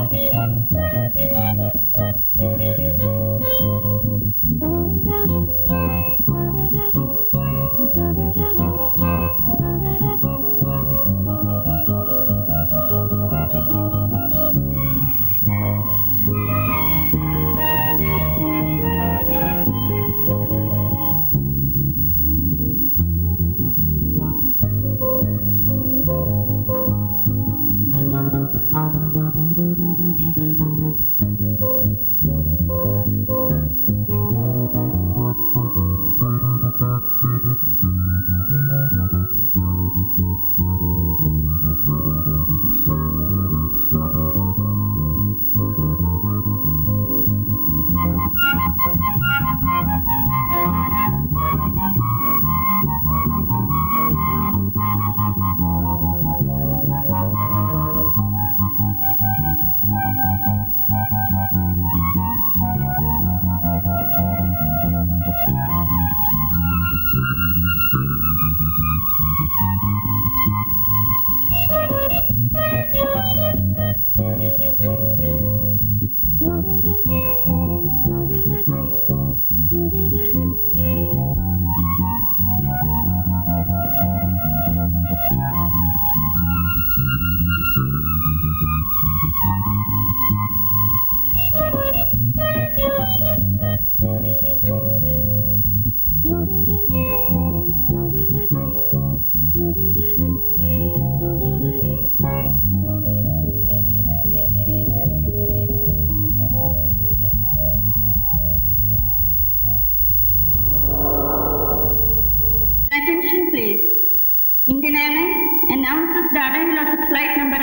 Attention please. Indian Airlines announces the arrival of its flight number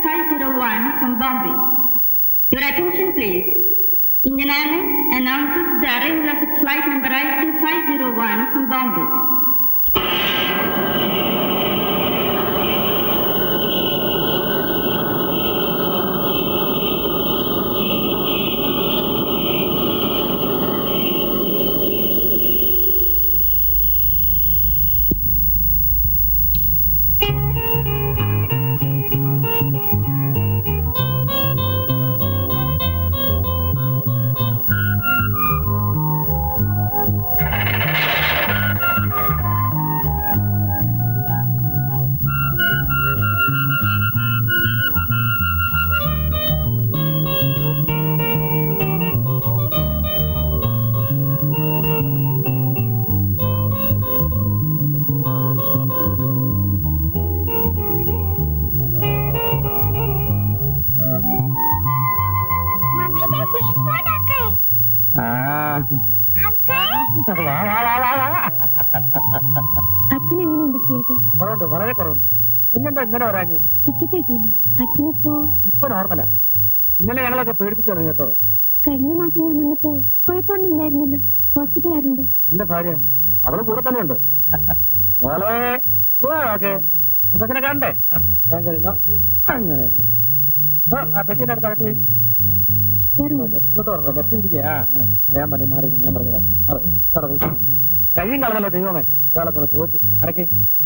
IC501 from Bombay. Your attention please. Indian Airlines announces the arrival of its flight number IC501 from Bombay. അച്ഛൻ എങ്ങനെയുണ്ട് ശ്രീയേട്ട കുറവുണ്ട് വളരെ കുറവുണ്ട് കുഞ്ഞെന്താ ഇന്നലെ പറയാഞ്ഞ് ticket കിട്ടിയില്ല അച്ഛനിപ്പോ ഇപ്പൊ നോർമലാ ഇന്നലെ ഞങ്ങളൊക്കെ പേടിപ്പിച്ചു തുടങ്ങി കേട്ടോ കഴിഞ്ഞ മാസം ഞാൻ വന്നപ്പോ കുഴപ്പമൊന്നും ഇല്ലായിരുന്നല്ലോ ഹോസ്പിറ്റൽ ആരുണ്ട് എന്റെ ഭാര്യ അവള് കൂടെ തന്നെ ഉണ്ട് മോളെ ഓക്കെ മുത്തച്ഛനെ കാണണ്ടേ ആ, ഞാൻ കഴിഞ്ഞോ അങ്ങനെ ഓ, ആ പെട്ടിയുടെ അടുത്ത് അകത്ത് പോയി കേറുമോ ലെഫ്റ്റോട്ട് പറഞ്ഞു ലെഫ്റ്റ് ഇരിക്കുക ആ അങ്ങനെ അറിയാൻ പറ്റി മാറി ഞാൻ പറഞ്ഞുതരാം മാറ് അവിടെ പോയി കയ്യും കളഞ്ഞല്ലോ ദൈവമേ ഇയാളെ കൊണ്ട് തോറ്റ് അടക്കേ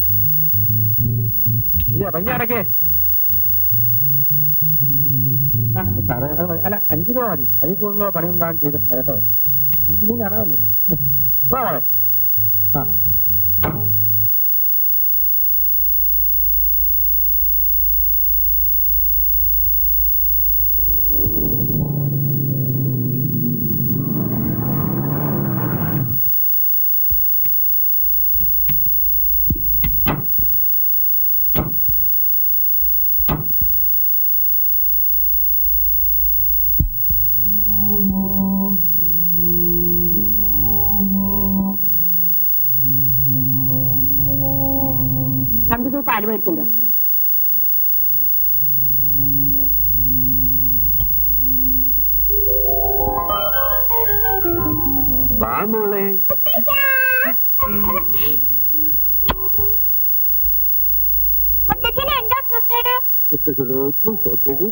ഇയ്യ പയ്യ അടക്കേ ആ, സാറേ അത് മതി. അല്ല അഞ്ചു രൂപ മതി അതിൽ കൂടുതലോ പണിയൊന്നും താൻ ചെയ്തിട്ടില്ല കേട്ടോ നമുക്ക് ഇനിയും കാണാമല്ലോ പോ മോളെ ആ രണ്ടു പാല് മേടിച്ചിട്ടുണ്ടോ വാ മോളെ എന്താ സുഖേട് മുത്തശ്ശനോട്ടും സോക്കേടും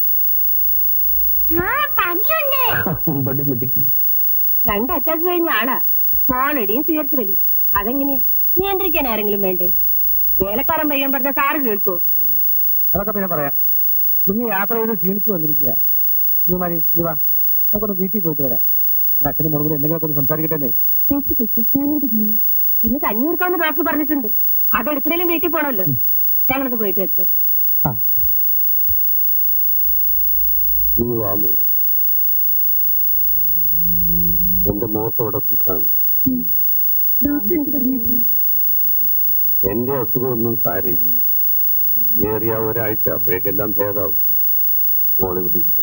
ആ പനിയുണ്ട് ബടി മിടുക്കി രണ്ട് അറ്റാക്ക് കഴിഞ്ഞ ആളാ മോളടിയും സിഗരറ്റ് വലി അതെങ്ങനെയാ നിയന്ത്രിക്കാൻ ആരെങ്കിലും വേണ്ടേ വേലക്കാരൻ പയ്യൻ പറഞ്ഞ സാറ് കേൾക്കോ അതൊക്കെ പിന്നെ പറയാം കുഞ്ഞ് യാത്ര ചെയ്ത് ക്ഷീണിച്ചു വന്നിരിക്കുക ശിവമാരി നീ വാ നമുക്കൊന്ന് വീട്ടിൽ പോയിട്ട് വരാം അവിടെ അച്ഛനും മോളും കൂടി എന്തെങ്കിലുമൊക്കെ ഒന്ന് സംസാരിക്കട്ടെ ചേച്ചി പൊയ്ക്കോ ഞാനിവിടെ ഇരുന്നോളാം ഇന്ന് കഞ്ഞി കൊടുക്കാമെന്ന് ഡോക്ടർ പറഞ്ഞിട്ടുണ്ട് അത് എടുക്കണേലും വീട്ടിൽ പോണല്ലോ ഉം. ഞങ്ങളത് പോയിട്ട് വരട്ടെ ആ നീ വാ മോളെ എന്റെ മോക്ക് അവിടെ സുഖാണ് ഡോക്ടർ എന്ത് പറഞ്ഞാ എന്റെ അസുഖമൊന്നും സാരയില്ല ഏറിയ ഒരാഴ്ച അപ്പോഴേക്കെല്ലാം ഭേദാവും മോളെ ഇവിടെ ഇരിക്കും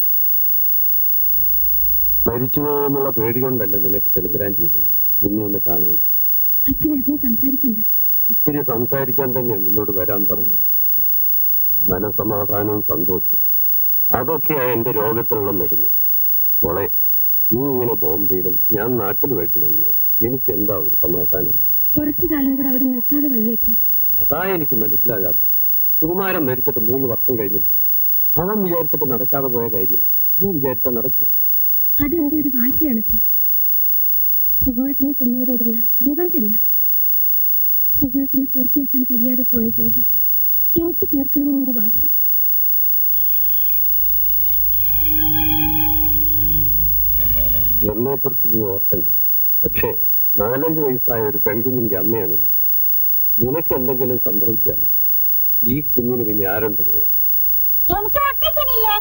മരിച്ചു പോകുമെന്നുള്ള പേടി കൊണ്ടല്ല നിനക്ക് ടെലിഗ്രാം ചെയ്തത് നിന്നെ ഒന്ന് കാണാൻ അച്ഛൻ അധികം സംസാരിക്കണ്ട ഇത്തിരി സംസാരിക്കാൻ തന്നെയാണ് നിന്നോട് വരാൻ പറഞ്ഞത് മനസമാധാനവും സന്തോഷവും അതൊക്കെയാ എന്റെ രോഗത്തിനുള്ള മരുന്ന് മോളെ നീ ഇങ്ങനെ ബോംബെയിലും ഞാൻ നാട്ടിലുമായിട്ട് കഴിഞ്ഞു എനിക്ക് എന്താ ഒരു സമാധാനം കുറച്ചു കാലം കൂടെ അവിടെ നിൽക്കാതെ വയ്യച്ച അതാ എനിക്ക് മനസ്സിലാകാത്തത് സുകുമാരൻ മരിച്ചിട്ട് മൂന്ന് വർഷം കഴിഞ്ഞില്ലേ അവൻ വിചാരിച്ചിട്ട് നടക്കാതെ പോയ കാര്യം നീ വിചാരിച്ചാൽ നടക്കൂ അതെന്റെ ഒരു വാശിയാണ് അച്ഛ സുഖമായിട്ടിനെ കൊന്നവരോടുള്ള റിവഞ്ച് അല്ല സുഖമായിട്ടിനെ പൂർത്തിയാക്കാൻ കഴിയാതെ പോയ ജോലി എനിക്ക് തീർക്കണമെന്നൊരു വാശി എന്നെ കുറിച്ച് നീ ഓർക്കണ്ട പക്ഷേ നാലഞ്ച് വയസ്സായ ഒരു പെൺകുഞ്ഞിന്റെ അമ്മയാണ് നീ നിനക്ക് എന്തെങ്കിലും സംഭവിച്ചാൽ ഈ കുഞ്ഞിന് പിന്നെ ആരുണ്ട് പോയത് എനിക്ക് മുത്തച്ഛനില്ലേ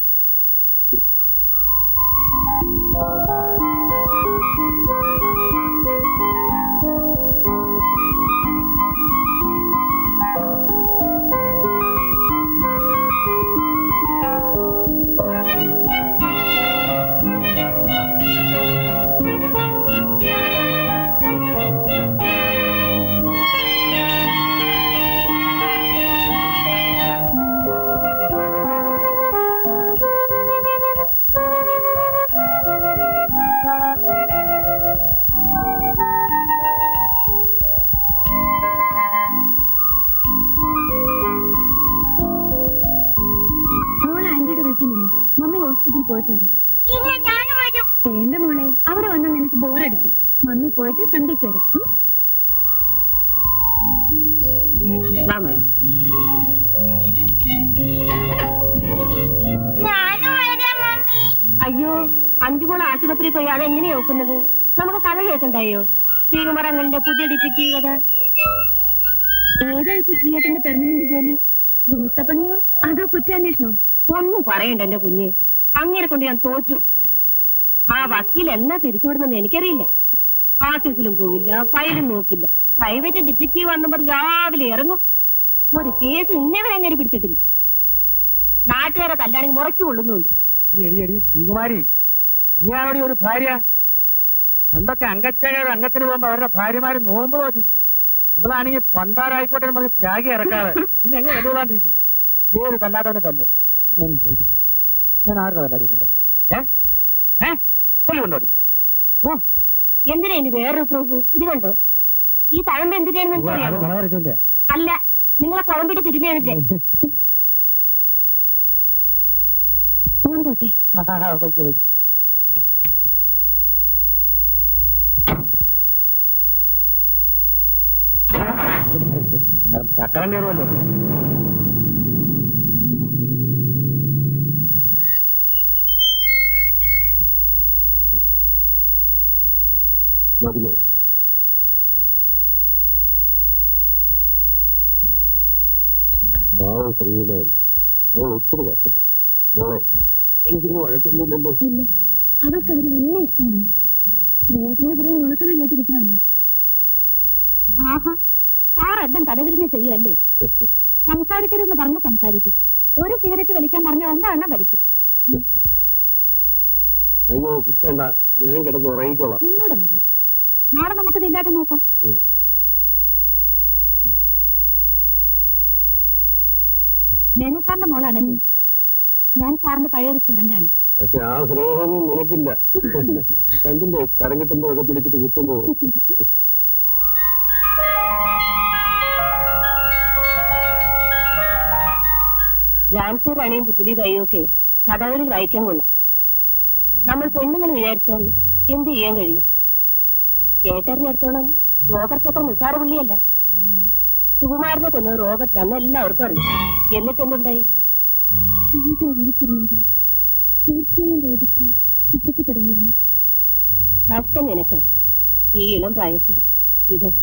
മോൾ ആന്റിയുടെ വീട്ടിൽ നിന്നു മമ്മി ഹോസ്പിറ്റലിൽ പോയിട്ട് വരാം ഇല്ല ഞാനും വരും വേണ്ട മോളെ അവിടെ വന്നാൽ നിനക്ക് ബോറടിക്കും മമ്മി പോയിട്ട് സന്ധ്യയ്ക്ക് വരാം ഉം? ഞാനും വരാം മമ്മി അയ്യോ അഞ്ചുമോൾ ആശുപത്രിയിൽ പോയി അതെങ്ങനെയാ നോക്കുന്നത് നമുക്ക് കഥ കേൾക്കണ്ടായോ ശ്രീകുമാരങ്ങളുടെ പുതിയ ഡിറ്റക്റ്റീവ് കഥ ഏതാ ഇപ്പൊ ശ്രീയേട്ടന്റെ പെർമനന്റ് ജോലി ഗുണത്തപ്പണിയോ അതോ കുറ്റാന്വേഷണോ ഒന്നും പറയണ്ട എന്റെ കുഞ്ഞെ അങ്ങനെ കൊണ്ട് ഞാൻ തോറ്റു ആ വക്കീൽ എന്നാ പിരിച്ചുവിടുന്നെന്ന് എനിക്കറിയില്ല ഓഫീസിലും പോകില്ല ഫയലും നോക്കില്ല പ്രൈവറ്റ് ഡിറ്റക്റ്റീവ് ആണെന്ന് പറഞ്ഞ് രാവിലെ ഇറങ്ങും ഒരു കേസ് ഇന്നവരെ അങ്ങനെ പിടിച്ചിട്ടില്ല നാട്ടുകാരെ തല്ലാണെങ്കിൽ മുറയ്ക്ക് കൊള്ളുന്നുണ്ട് എടി എടി എടി ശ്രീകുമാരി നീയാണോടി ഒരു ഭാര്യ പണ്ടൊക്കെ അംഗച്ചകയുടെ അംഗത്തിന് പോകുമ്പോ അവരുടെ ഭാര്യമാര് നോമ്പ് നോക്കിയിരിക്കും ഇവളാണെങ്കിൽ പണ്ടാരായിക്കോട്ടെ എന്ന് പറഞ്ഞ് ത്യാഗി ഇറക്കാതെ പിന്നെ എങ്ങനെ തല്ലുകൊള്ളാണ്ടിരിക്കും ഏത് തല്ലാത്തവനെ തല്ല് ഞാൻ ഒന്ന് ചോദിക്കട്ടെ ഞാൻ ആരുടെ തല്ലാടി കൊണ്ടുപോകും ഏ ഏ തല്ലി കൊണ്ടോടി ഓ എന്തിനാ ഇനി വേറൊരു പ്രൂഫ് ഇത് കണ്ടോ ഈ തഴമ്പ് എന്തിനാണെന്ന് അത് എനിക്കറിയാമോ പണവരച്ചല്ലേ അല്ല നിങ്ങളെ കുഴമ്പിട്ട് തിരുമിയാണില്ലേ ഞാൻ പോട്ടെ വയ്ക്കോ വയ്ക്കോ ചക്കരം കയറുമല്ലോ മതി മോളെ പാവം ശ്രീകുമാരി അവൾ ഒത്തിരി കഷ്ടപ്പെട്ടു മോളെ എന്തിനു വഴക്കൊന്നുമില്ലല്ലോ ഇല്ല അവൾക്ക് അവര് വലിയ ഇഷ്ടമാണ് ശ്രീയേട്ടന്റെ കുറെ നുണക്കഥ കേട്ടിരിക്കാമല്ലോ ആഹാ സാറെല്ലാം തലതിരിഞ്ഞ് ചെയ്യുമല്ലേ സംസാരിക്കരുതെന്ന് പറഞ്ഞ സംസാരിക്കും ഒരു സിഗരറ്റ് വലിക്കാൻ പറഞ്ഞ ഒന്നെണ്ണം വലിക്കും അയ്യോ കുത്തേണ്ട ഞാൻ കിടന്ന് ഉറങ്ങിക്കോളാം എന്നൂടെ മതി നാളെ നമുക്കിത് ഇല്ലാതെ നോക്കാം ഉം. മേനക്കാരന്റെ മോളാണല്ലേ ഞാൻ സാറിന്റെ പഴയൊരു സ്റ്റുഡന്റ് ആണ് പക്ഷെ ആ സ്നേഹമൊന്നും നിനക്കില്ല കണ്ടില്ലേ തരം കിട്ടുമ്പോഴൊക്കെ പിടിച്ചിട്ട് കുത്തുന്നു ഝാൻസി റാണിയും പുത്തലി ബായിയും ഒക്കെ കഥകളിൽ വായിക്കാൻ കൊള്ളാം നമ്മൾ പെണ്ണുങ്ങൾ വിചാരിച്ചാൽ എന്ത് ചെയ്യാൻ കഴിയും കേട്ടറിഞ്ഞിടത്തോളം റോബർട്ട് അത്ര നിസ്സാര പുള്ളിയല്ല സുകുമാരനെ കൊന്നത് റോബർട്ട് അന്ന് എല്ലാവർക്കും അറിയാം എന്നിട്ട് എന്തുണ്ടായി സുഖമായിട്ട് ജീവിച്ചിരുന്നെങ്കിൽ തീർച്ചയായും റോബർട്ട് ശിക്ഷിക്കപ്പെടുമായിരുന്നു നഷ്ടം നിനക്ക് ഈ ഇളം പ്രായത്തിൽ വിധവ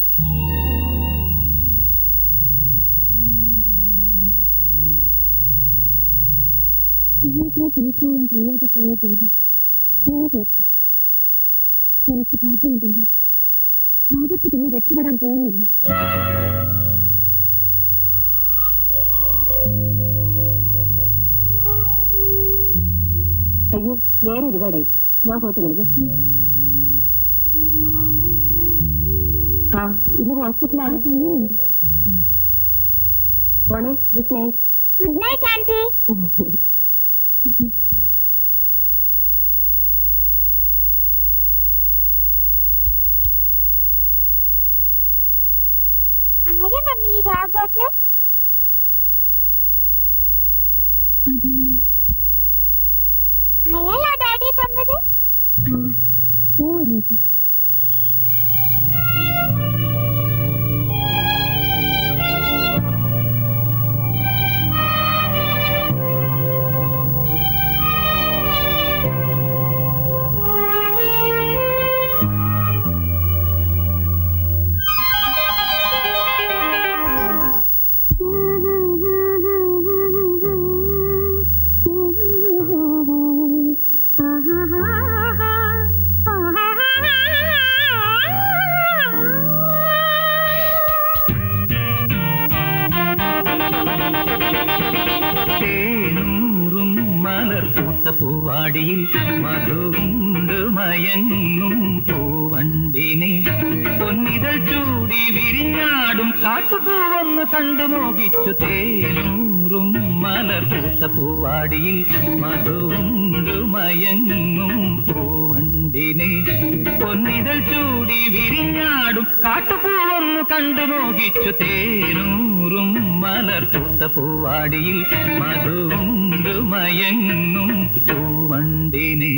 സുഖത്തിന് ഫിനിഷ് ചെയ്യാൻ കഴിയാതെ പോയ ജോലി ഞാൻ തീർക്കും എനിക്ക് ഭാഗ്യമുണ്ടെങ്കിൽ റോബർട്ട് പിന്നെ രക്ഷപ്പെടാൻ പോകുന്നില്ല അയ്യോ നേരെ ഒരുപാടായി ഞാൻ ഹോട്ടലിൽ ആ ഇന്ന് ഹോസ്പിറ്റലാണ് പയ്യനുണ്ട് മോളെ good night good night aunty ആരെ മമ്മി റോബോട്ട് അത് അയാളോ ഡാഡി കൊന്നത് അല്ല മോൾ ഇറങ്ങിക്കോ തേനൂറും മലർപൂത്ത പൂവാടിയിൽ മധുണ്ട് മയങ്ങും പൂവണ്ടിനെ പൊന്നിതൾ ചൂടി വിരിഞ്ഞാടും കാട്ടുപൂവൊന്ന് കണ്ടു മോഹിച്ചു തേനൂറും മലർപൂത്ത പൂവാടിയിൽ മധുണ്ട് മയങ്ങും പൂവണ്ടിനെ പൊന്നിതൾ ചൂടി വിരിഞ്ഞാടും കാട്ടുപൂവൊന്ന് കണ്ടു മോഹിച്ചു തേനൂറും മലർപൂത്ത പൂവാടിയിൽ മധുണ്ട് മയങ്ങും പൂവണ്ടിനെ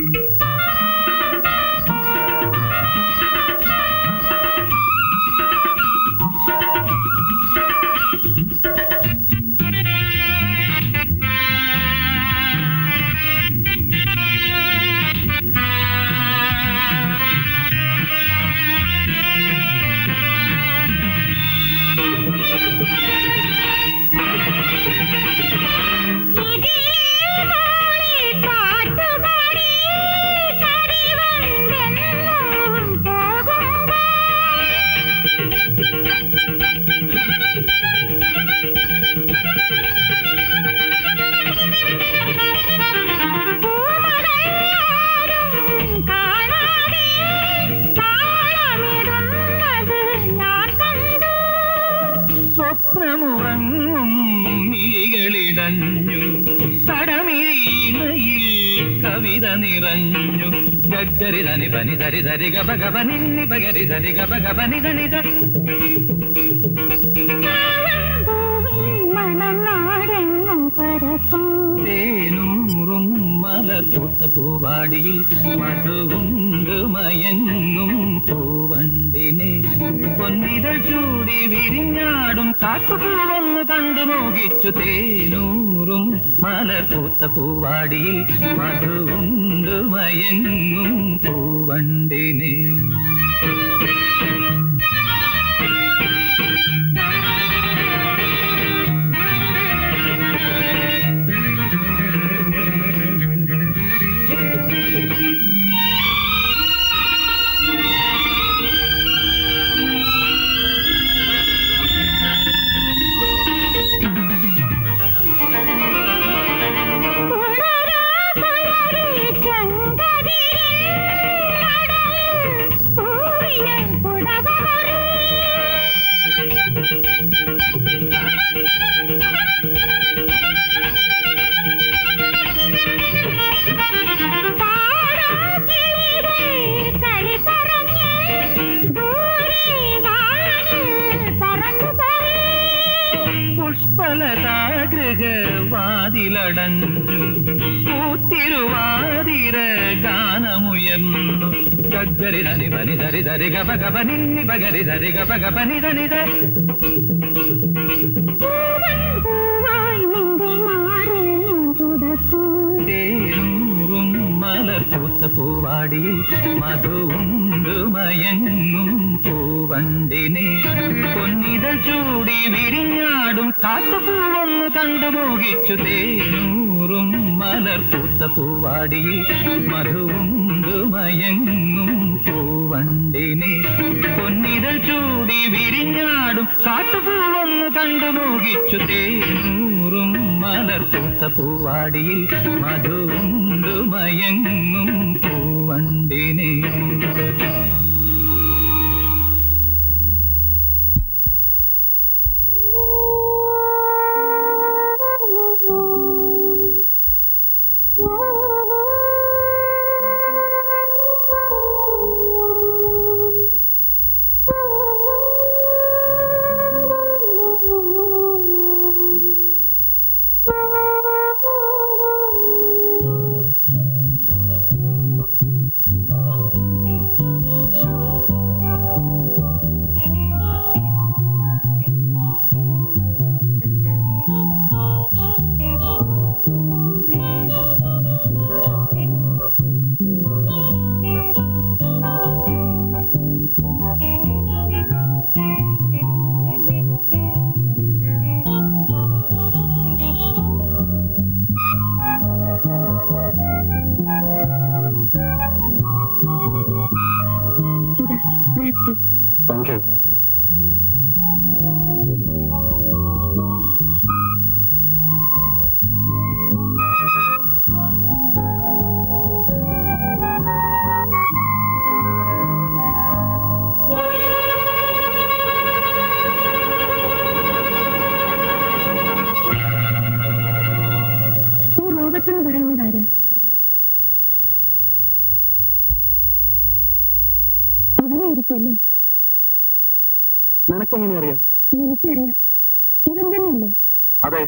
സ്വപ്നമുറങ്ങും നീകളിടഞ്ഞു തടമിഴിയിൽ കവിത നിറഞ്ഞു ഗഗരി ധനി പനി സരി സരി ഗപ ഗപ നിന്നി പകരി സരി ഗപ ഗപ നിധ നിധ തേനൂറും മലർപൂത്ത പൂവാടിയിൽ മധുവുണ്ട് മയങ്ങും പൂവണ്ടിനെ പൊന്നിതൾ ചൂടി വിരിഞ്ഞാടും കാട്ടുപൂവൊന്ന് കണ്ടു മോഹിച്ചു തേനൂറും മലർപൂത്ത പൂവാടിയിൽ മധുവുണ്ട് മയങ്ങും പൂവണ്ടിനെ പുഷ്പലതാഗൃഹവാതിലടഞ്ഞു പൂത്തിരുവാതിര ഗാനമുയർന്നു ഗഗരി ധനി പനി സരി സരി ഗപ ഗപ നിന്നി പകരി സരി ഗപ ഗപ നിധ നിധ തേനും മലർപ്പൂത്ത പൂവാടിയിൽ മധുവുണ്ടു മയങ്ങും പൂവണ്ടിനെ പൊന്നിതൾ ചൂടി വിരിഞ്ഞാടും കാട്ടുപൂവൊന്നു കണ്ടു മോഹിച്ചു തേനൂറും മലർപ്പൂത്ത പൂവാടിയിൽ മധുവുണ്ടു മയങ്ങും പൂവണ്ടിനെ പൊന്നിതൾ ചൂടി വിരിഞ്ഞാടും കാട്ടുപൂവൊന്നു കണ്ടു മോഹിച്ചു തേനൂറും മലർപ്പൂത്ത പൂവാടിയിൽ മധുവുണ്ടു മയങ്ങും പൂവണ്ടിനെ ഇതാ ബ്ലാക്ക് ടീ താങ്ക് യു ഈ റോബർട്ട് എന്ന് പറയുന്നത് ആരാ അവനായിരിക്കും അല്ലേ നിനക്കെങ്ങനെ അറിയാം എനിക്കറിയാം ഇവൻ തന്നെയല്ലേ അതെ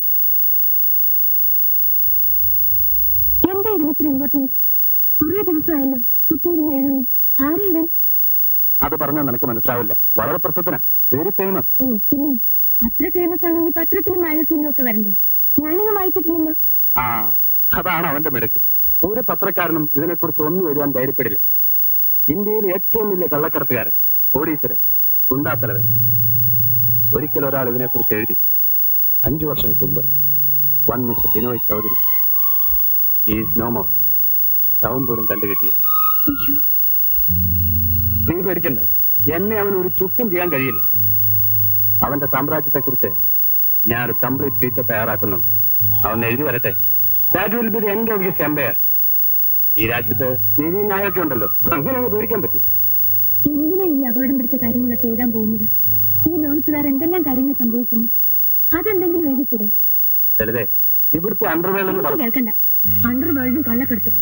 എന്താ ഇതിനിത്ര ഇമ്പോർട്ടൻസ് കുറെ ദിവസമായല്ലോ കുത്തിയിരുന്ന് എഴുതുന്നു ആരാ ഇവൻ അത് പറഞ്ഞാൽ നിനക്ക് മനസ്സിലാവില്ല വളരെ പ്രസിദ്ധനാ വെരി ഫേമസ് ഓ പിന്നെ അത്ര ഫേമസ് ആണെങ്കിൽ പത്രത്തിലും മാഗസീനിലും ഒക്കെ വരണ്ടേ ഞാനിങ്ങ് വായിച്ചിട്ടില്ലല്ലോ ആ അതാണ് അവന്റെ മിടുക്ക് ഒരു പത്രക്കാരനും ഇതിനെക്കുറിച്ച് ഒന്നും എഴുതാൻ ധൈര്യപ്പെടില്ല ഇന്ത്യയിലെ ഏറ്റവും വലിയ കള്ളക്കടത്തുകാരൻ കോടീശ്വരൻ ഗുണ്ടാത്തലവൻ ഒരിക്കൽ ഒരാൾ ഇതിനെക്കുറിച്ച് എഴുതി അഞ്ചു വർഷം മുമ്പ് one mister Binoy Chaudhary is no more ശവം പോലും കണ്ടുകിട്ടിയില്ല അയ്യോ നീ പേടിക്കണ്ട എന്നെ അവൻ ഒരു ചുക്കും ചെയ്യാൻ കഴിയില്ല അവന്റെ സാമ്രാജ്യത്തെക്കുറിച്ച് ഞാൻ ഒരു കംപ്ലീറ്റ് ഫീച്ചർ തയ്യാറാക്കുന്നുണ്ട് അവൻ എഴുതി വരട്ടെ that will be the end of his empire ഈ രാജ്യത്ത് നീതി ന്യായമൊക്കെ ഉണ്ടല്ലോ അങ്ങനെ അങ്ങ് പേടിക്കാൻ പറ്റൂ എന്തിനാ ഈ അപകടം പിടിച്ച കാര്യങ്ങളൊക്കെ എഴുതാൻ പോകുന്നത് ഈ ലോകത്ത് വേറെ എന്തെല്ലാം കാര്യങ്ങൾ സംഭവിക്കുന്നു അതെന്തെങ്കിലും എഴുതിക്കൂടെ ലളിതേ ഇവിടുത്തെ അണ്ടർവേൾഡ് എന്ന് എനിക്ക് പറഞ്ഞു കേൾക്കണ്ട അണ്ടർ വേൾഡും കള്ളക്കെടുത്തും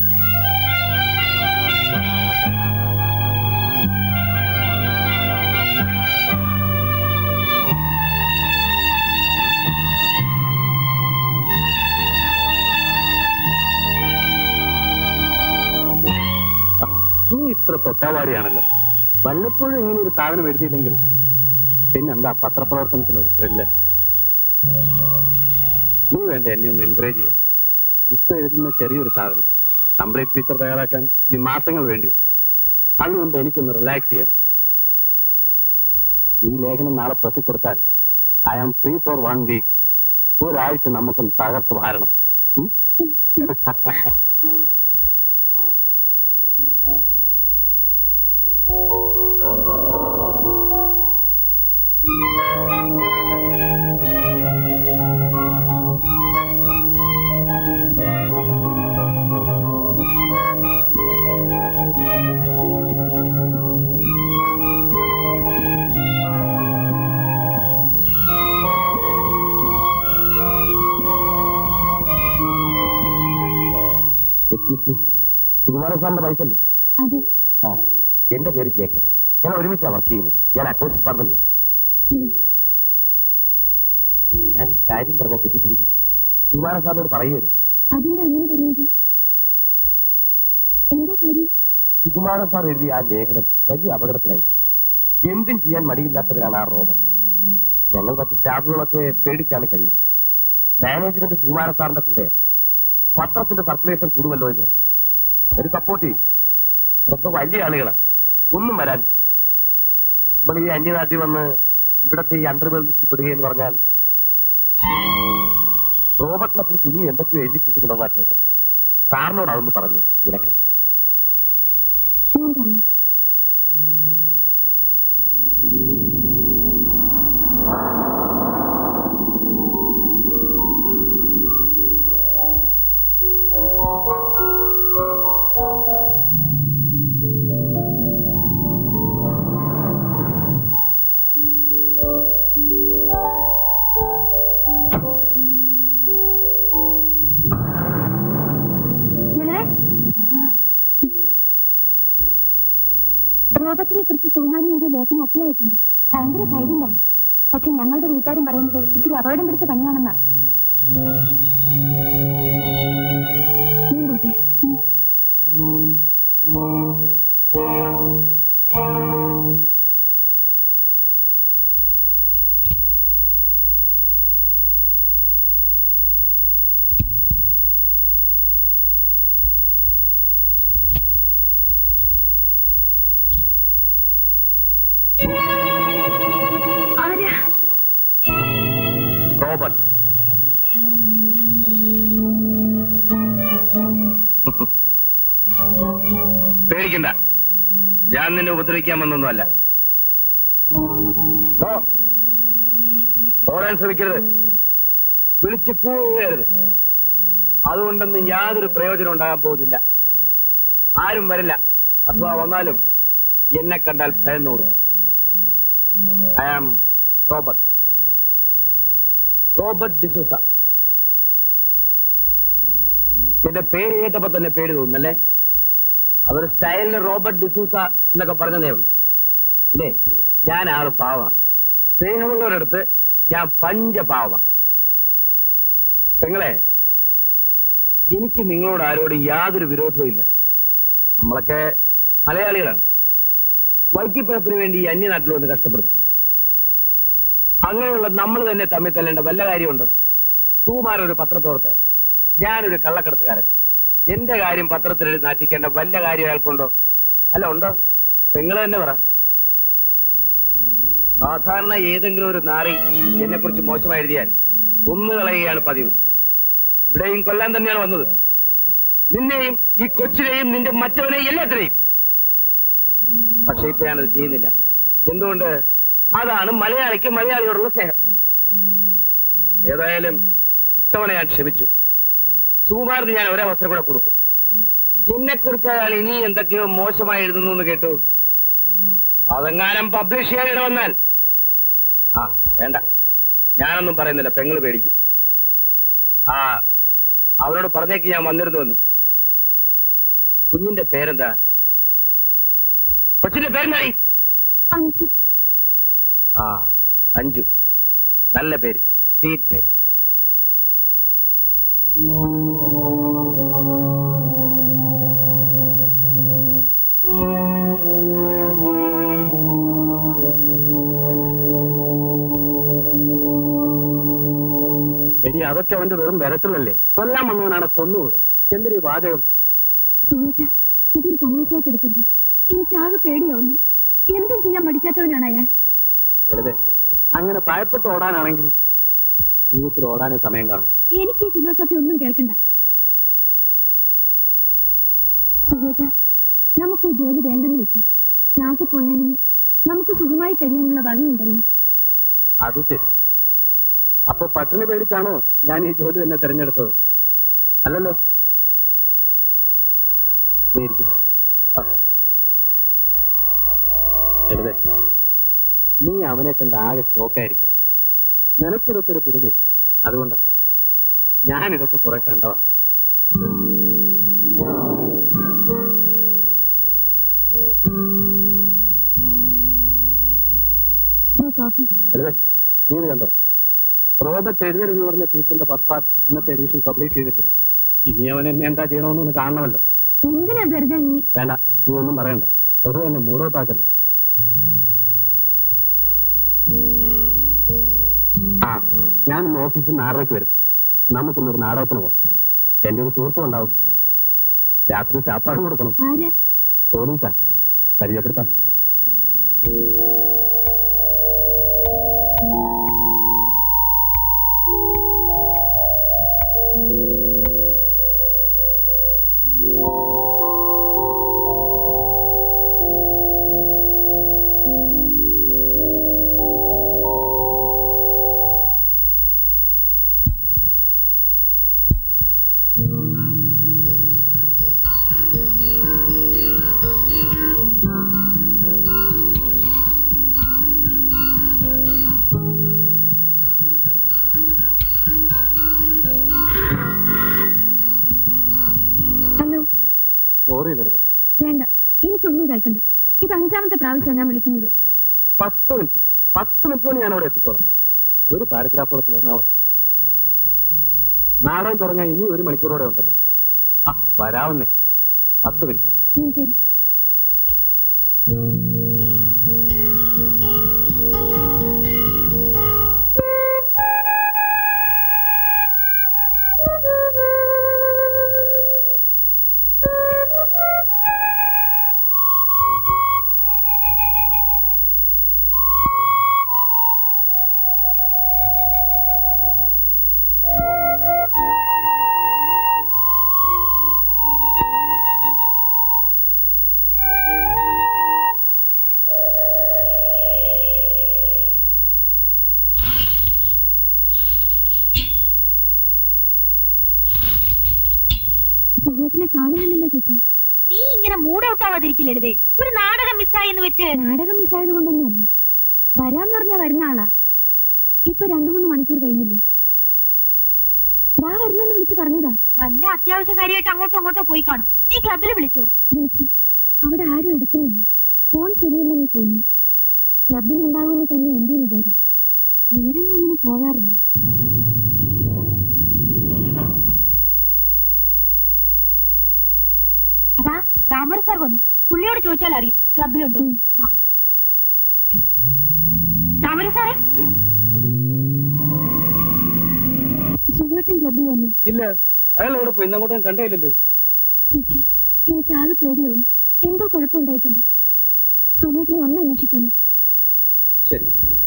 നീ ഇത്ര തൊട്ടാവാടിയാണല്ലോ വല്ലപ്പോഴും ഇങ്ങനെ ഒരു സാധനം എഴുതിയില്ലെങ്കിൽ പിന്നെന്താ പത്രപ്രവർത്തനത്തിന് ഒരു ത്രില്ല് നീ വേണ്ട എന്നെ ഒന്ന് എൻകറേജ് ചെയ്യാൻ ഇപ്പൊ എഴുതുന്ന ചെറിയൊരു സാധനം കംപ്ലീറ്റ് ഫീച്ചർ തയ്യാറാക്കാൻ ഇനി മാസങ്ങൾ വേണ്ടി വരും അതിനു മുമ്പ് എനിക്കൊന്ന് റിലാക്സ് ചെയ്യണം ഈ ലേഖനം നാളെ പ്രസി കൊടുത്താൽ I am free for one week ഒരാഴ്ച നമുക്കൊന്ന് തകർത്ത് വാരണം ഉം? എക്സ്ക്യൂസ് മീ സുകുമാരൻ സാറിന്റെ വൈഫല്ലേ അതെ ആ എന്റെ പേര് ജേക്കബ് ഞാൻ ഒരുമിച്ചാണ് വർക്ക് ചെയ്യുന്നത് ഞാൻ അക്കൗണ്ട്സ് ഡിപ്പാർട്ട്മെന്റില്ല ഹലോ ഞാൻ കാര്യം പറഞ്ഞാൽ തെറ്റിദ്ധരിക്കുന്നു സുകുമാരൻ സാറിനോട് പറയുകയായിരുന്നു അതെന്താ അങ്ങനെ പറഞ്ഞത് എന്താ കാര്യം സുകുമാരൻ സാർ എഴുതിയ ആ ലേഖനം വലിയ അപകടത്തിലായി എന്തും ചെയ്യാൻ മടിയില്ലാത്തവരാണ് ആ റോബർട്ട് ഞങ്ങൾ മറ്റ് സ്റ്റാഫുകളൊക്കെ പേടിച്ചാണ് കഴിയുന്നത് മാനേജ്മെന്റ് സുകുമാരൻ സാറിന്റെ കൂടെ പത്രത്തിന്റെ സർക്കുലേഷൻ കൂടുമല്ലോ എന്ന് പറഞ്ഞു അവര് സപ്പോർട്ട് ചെയ്യും അവരൊക്കെ വലിയ ആളുകളാ ഒന്നും വരാൻ നമ്മൾ ഈ അന്യനാട്ടിൽ വന്ന് ഇവിടത്തെ ഈ അണ്ടർവേൾഡ് ലിസ്റ്റിൽ പെടുകയെന്ന് പറഞ്ഞാൽ റോബർട്ടിനെ കുറിച്ച് ഇനിയും എന്തൊക്കെയോ എഴുതി കൂട്ടുന്നുണ്ടെന്നാ കേട്ടത് സാറിനോട് അതൊന്ന് പറഞ്ഞ് വിലക്കണം ഞാൻ പറയാം ചിലരെ റോബർട്ടിനെ കുറിച്ച് സുകുമാരൻ എഴുതിയ ലേഖനം അസലായിട്ടുണ്ട് ഭയങ്കര ധൈര്യം തന്നെ പക്ഷെ ഞങ്ങളുടെ വീട്ടുകാരും പറയുന്നത് ഇത്തിരി അപകടം പിടിച്ച പണിയാണെന്നാ ഞാൻ പോട്ടെ ഉം. ആരാ റോബർട്ട് പേടിക്കണ്ട ഞാൻ നിന്നെ ഉപദ്രവിക്കാൻ വന്നൊന്നുമല്ല ഓ, ഓടാൻ ശ്രമിക്കരുത് വിളിച്ച് കൂവരുത് അതുകൊണ്ടൊന്നും യാതൊരു പ്രയോജനം ഉണ്ടാകാൻ പോകുന്നില്ല ആരും വരില്ല അഥവാ വന്നാലും എന്നെ കണ്ടാൽ ഭയന്നോടും I am Robert Robert D'Souza എന്റെ പേര് കേട്ടപ്പോ തന്നെ പേര് തോന്നുന്നല്ലേ അതൊരു സ്റ്റൈലിന് റോബർട്ട് ഡിസൂസ എന്നൊക്കെ പറഞ്ഞതേ ഉള്ളൂ പിന്നെ ഞാൻ ആള് പാവ സ്നേഹമുള്ളവരടുത്ത് ഞാൻ പഞ്ചപാവ പെങ്ങളെ എനിക്ക് നിങ്ങളോട് ആരോടും യാതൊരു വിരോധവും ഇല്ല നമ്മളൊക്കെ മലയാളികളാണ് വൈക്കിപ്പിഴപ്പിന് വേണ്ടി ഈ അന്യനാട്ടിൽ വന്ന് കഷ്ടപ്പെടുന്നു അങ്ങനെയുള്ള നമ്മൾ തന്നെ തമ്മിൽ തല്ലേണ്ട വല്ല കാര്യമുണ്ടോ സുകുമാരൻ ഒരു പത്രപ്രവർത്തകൻ ഞാനൊരു കള്ളക്കടത്തുകാരൻ എന്റെ കാര്യം പത്രത്തിലെഴുതി നാട്ടിക്കേണ്ട വല്ല കാര്യം അയാൾക്കുണ്ടോ അല്ല ഉണ്ടോ പെങ്ങള് തന്നെ പറ സാധാരണ ഏതെങ്കിലും ഒരു നാറി എന്നെ കുറിച്ച് മോശമായി എഴുതിയാൽ കൊന്നുകളയുകയാണ് പതിവ് ഇവിടെയും കൊല്ലാൻ തന്നെയാണ് വന്നത് നിന്നെയും ഈ കൊച്ചിനെയും നിന്റെ മറ്റവനെയും എല്ലാത്തിനെയും പക്ഷെ ഇപ്പൊ ഞാനത് ചെയ്യുന്നില്ല എന്തുകൊണ്ട് അതാണ് മലയാളിക്ക് മലയാളിയോടുള്ള സ്നേഹം ഏതായാലും ഇത്തവണ ഞാൻ ക്ഷമിച്ചു സുകുമാറിന് ഞാൻ ഒരവസരം കൂടെ കൊടുക്കും എന്നെ കുറിച്ച് അയാൾ ഇനി എന്തൊക്കെയോ മോശമായി എഴുതുന്നു എന്ന് കേട്ടു അതെങ്ങാനും പബ്ലിഷ് ചെയ്യാൻ ഇട വന്നാൽ ആ വേണ്ട ഞാനൊന്നും പറയുന്നില്ല പെങ്ങള് പേടിക്കും ആ അവനോട് പറഞ്ഞേക്ക് ഞാൻ വന്നിരുന്നുവെന്ന് കുഞ്ഞിന്റെ പേരെന്താ കൊച്ചിന്റെ പേരെന്തായി അഞ്ചു ആ അഞ്ചു നല്ല പേര് സ്വീറ്റ് നെയിം എടി അതൊക്കെ അവന്റെ വെറും വിരട്ടലല്ലേ കൊല്ലാൻ വന്നവനാണ് കൊന്നുകൂടെ എന്തൊരു വാചകം സുഹൃത്ത ഇതൊരു തമാശയായിട്ട് എടുക്കരുത് എനിക്കാകെ പേടിയാവുന്നു എന്തും ചെയ്യാൻ മടിക്കാത്തവനാണ് അയാൾ വെറുതെ അങ്ങനെ ഭയപ്പെട്ട് ഓടാനാണെങ്കിൽ ജീവിതത്തിൽ ഓടാനേ സമയം കാണും എനിക്ക് ഈ ഫിലോസഫി ഒന്നും കേൾക്കണ്ട സുഹൃത്ത നമുക്ക് ഈ ജോലി വേണ്ടെന്ന് വെക്കാം നാട്ടിൽ പോയാലും നമുക്ക് സുഖമായി കഴിയാനുള്ള വകയുണ്ടല്ലോ അത് ശരി അപ്പൊ പട്ടിണി പേടിച്ചാണോ ഞാൻ ഈ ജോലി തന്നെ തിരഞ്ഞെടുത്തത് അല്ലല്ലോ നീ ഇരിക്ക്. ആ. ലളിതേ, നീ അവനെ കണ്ട് ആകെ ഷോക്കായിരിക്കും നിനക്കിതൊക്കെ ഒരു പുതുമ അതുകൊണ്ട് ഞാനിതൊക്കെ കുറെ കണ്ടതാ ദേ കോഫി ലളിതേ, നീ ഇത് കണ്ടോ റോബർട്ട് എഴുതരുന്ന് പറഞ്ഞ ഫീച്ചറിന്റെ ഫസ്റ്റ് പാർട്ട് ഇന്നത്തെ എഡീഷൻ പബ്ലിഷ് ചെയ്തിട്ടുണ്ട് ഇനി അവൻ എന്നെ എന്താ ചെയ്യണമെന്നൊന്ന് കാണണമല്ലോ എന്തിനാ വെറുതെ ഈ വേണ്ട നീ ഒന്നും പറയണ്ട വെറുതെ എന്നെ മൂടോട്ടാക്കല്ലേ ആ ഞാൻ ഇന്ന് ഓഫീസിൽ നിന്ന് ആറരയ്ക്ക് വരും നമുക്കിന്നൊരു നാടകത്തിന് പോകാം എന്റെ ഒരു സുഹൃത്തും ഉണ്ടാവും രാത്രി ശാപ്പാട് കൊടുക്കണം ആരാ പോലീസാ പരിചയപ്പെടുത്താം ഹലോ സോറി ലളിതേ വേണ്ട എനിക്കൊന്നും കേൾക്കണ്ട ഇത് അഞ്ചാമത്തെ പ്രാവശ്യമാണ് ഞാൻ വിളിക്കുന്നത് പത്ത് മിനിറ്റ് പത്ത് മിനിറ്റ് കൊണ്ട് ഞാൻ അവിടെ എത്തിക്കോളാം ഒരു പാരഗ്രാഫോടെ തീർന്നാ മതി നാടകം തുടങ്ങാൻ ഇനി ഒരു മണിക്കൂറോടെ ഉണ്ടല്ലോ ആ വരാവുന്നേ പത്ത് മിനിറ്റ് ഉം, ശരി സുഖേട്ടനെ കാണുന്നില്ലല്ലോ ചേച്ചി നീ ഇങ്ങനെ മൂഡ് ഔട്ട് ആവാതിരിക്കില്ലേ ഒരു നാടകം മിസ്സായി എന്ന് വെച്ച് നാടകം മിസ്സായത് കൊണ്ടൊന്നുമല്ല വരാന്ന് പറഞ്ഞാ വരുന്ന ആളാ ഇപ്പൊ രണ്ടു മൂന്ന് മണിക്കൂർ കഴിഞ്ഞില്ലേ ദാ വരുന്നെന്ന് വിളിച്ചു പറഞ്ഞതാ വല്ല അത്യാവശ്യ കാര്യമായിട്ട് അങ്ങോട്ടോ അങ്ങോട്ടോ പോയി കാണും നീ ക്ലബിൽ വിളിച്ചോ വിളിച്ചു അവിടെ ആരും എടുക്കുന്നില്ല ഫോൺ ശരിയല്ലെന്ന് തോന്നുന്നു ക്ലബിൽ ഉണ്ടാകുമെന്ന് തന്നെ എന്റെയും വിചാരം വേറെങ്ങും അങ്ങനെ പോകാറില്ല അതാ ദാമർ സാർ വന്നു പുള്ളിയോട് ചോദിച്ചാൽ അറിയും ക്ലബിലുണ്ടോ ഉം. ദാമര സാറേ സുഖേട്ടൻ ക്ലബിൽ വന്നു ഇല്ല അയാൾ എവിടെ പോയി ഇന്നങ്ങോട്ടും കണ്ടേയില്ലല്ലോ ചേച്ചി എനിക്ക് ആകെ പേടിയാവുന്നു എന്തോ കുഴപ്പമുണ്ടായിട്ടുണ്ട് സുഖേട്ടനെ ഒന്ന് അന്വേഷിക്കാമോ ശരി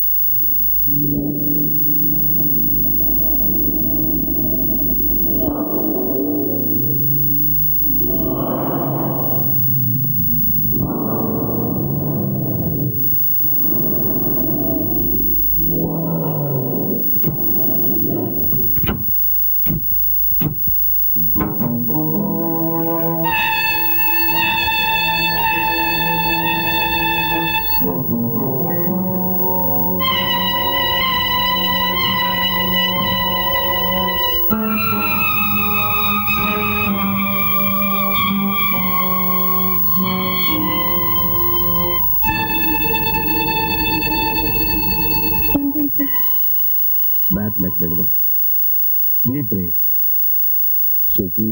എന്തായി sir bad luck Lalitha be brave Sukhu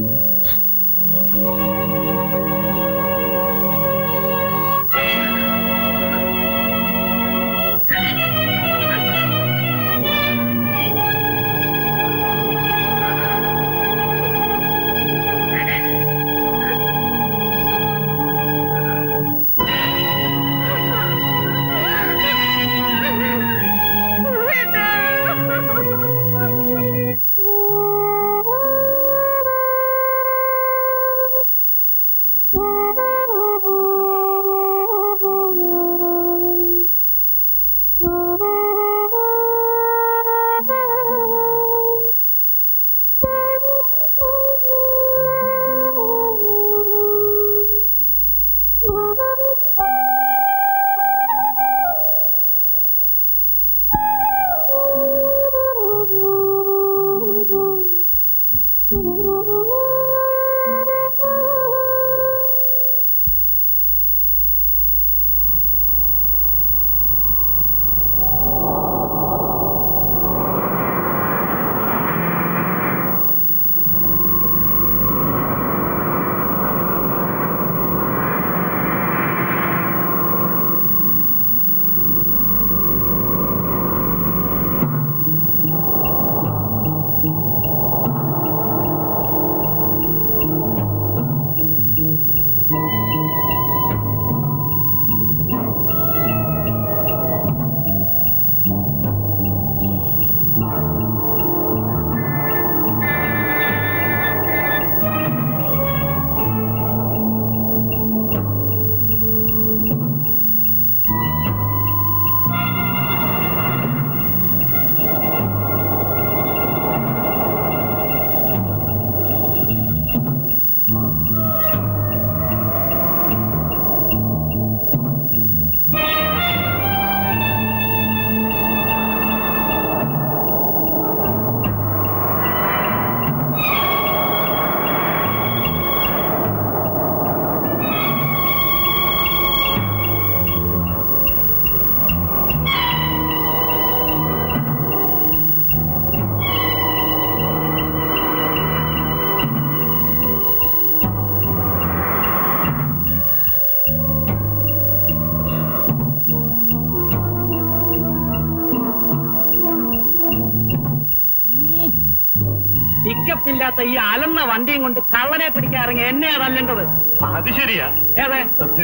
വിവരമില്ലാത്ത ഈ അലന്ന വണ്ടിയും കൊണ്ട് കള്ളനെ പിടിക്കാൻ ഇറങ്ങി എന്നെയാ തല്ലേണ്ടത് അത് ശരിയാ ഏതെ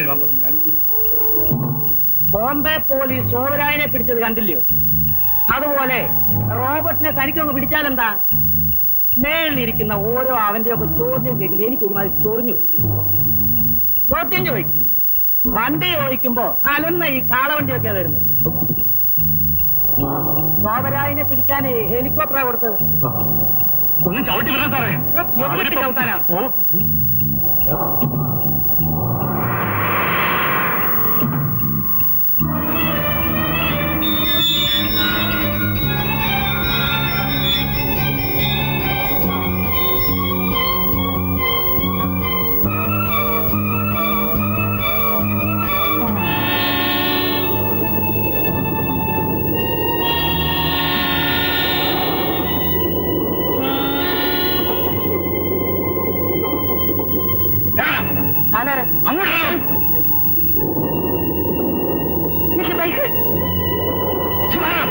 ബോംബെ പോലീസ് ശോഭരായനെ പിടിച്ചത് കണ്ടില്ലയോ അതുപോലെ റോബർട്ടിനെ തനിക്കൊന്ന് പിടിച്ചാലെന്താ മേളിലിരിക്കുന്ന ഓരോ അവന്റെയൊക്കെ ചോദ്യം കേൾക്കുമ്പോൾ എനിക്ക് ഒരുമാതിരി ചൊറിഞ്ഞു വരും. ചോദ്യം ചോദിക്കും വണ്ടി ചോദിക്കുമ്പോ അലന്ന ഈ കാളവണ്ടിയൊക്കെ വരുന്നത് ശോഭരായനെ പിടിക്കാൻ ഹെലികോപ്റ്ററാ കൊടുത്തത് ഒന്ന് ചവിട്ടി വരാൻ സാറേ എവിടെ ചവിട്ടാനാ? ഓ ഞാനാരാ? അങ്ങോട്ട് ഈ ബൈക്ക് ശിവാറാം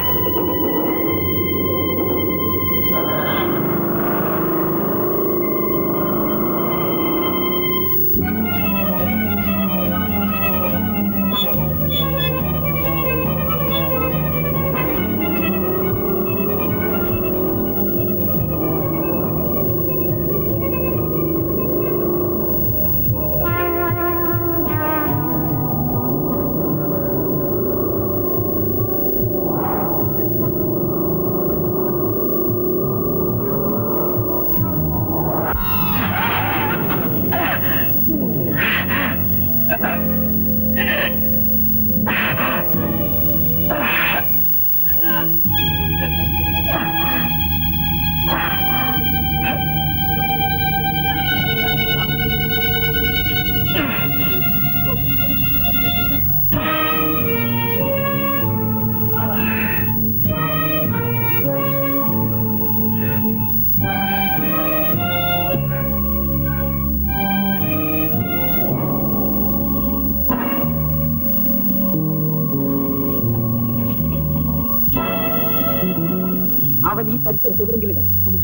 അവൻ ഈ പരിസരത്ത് എവിടെങ്കിലും കാണും. Come on.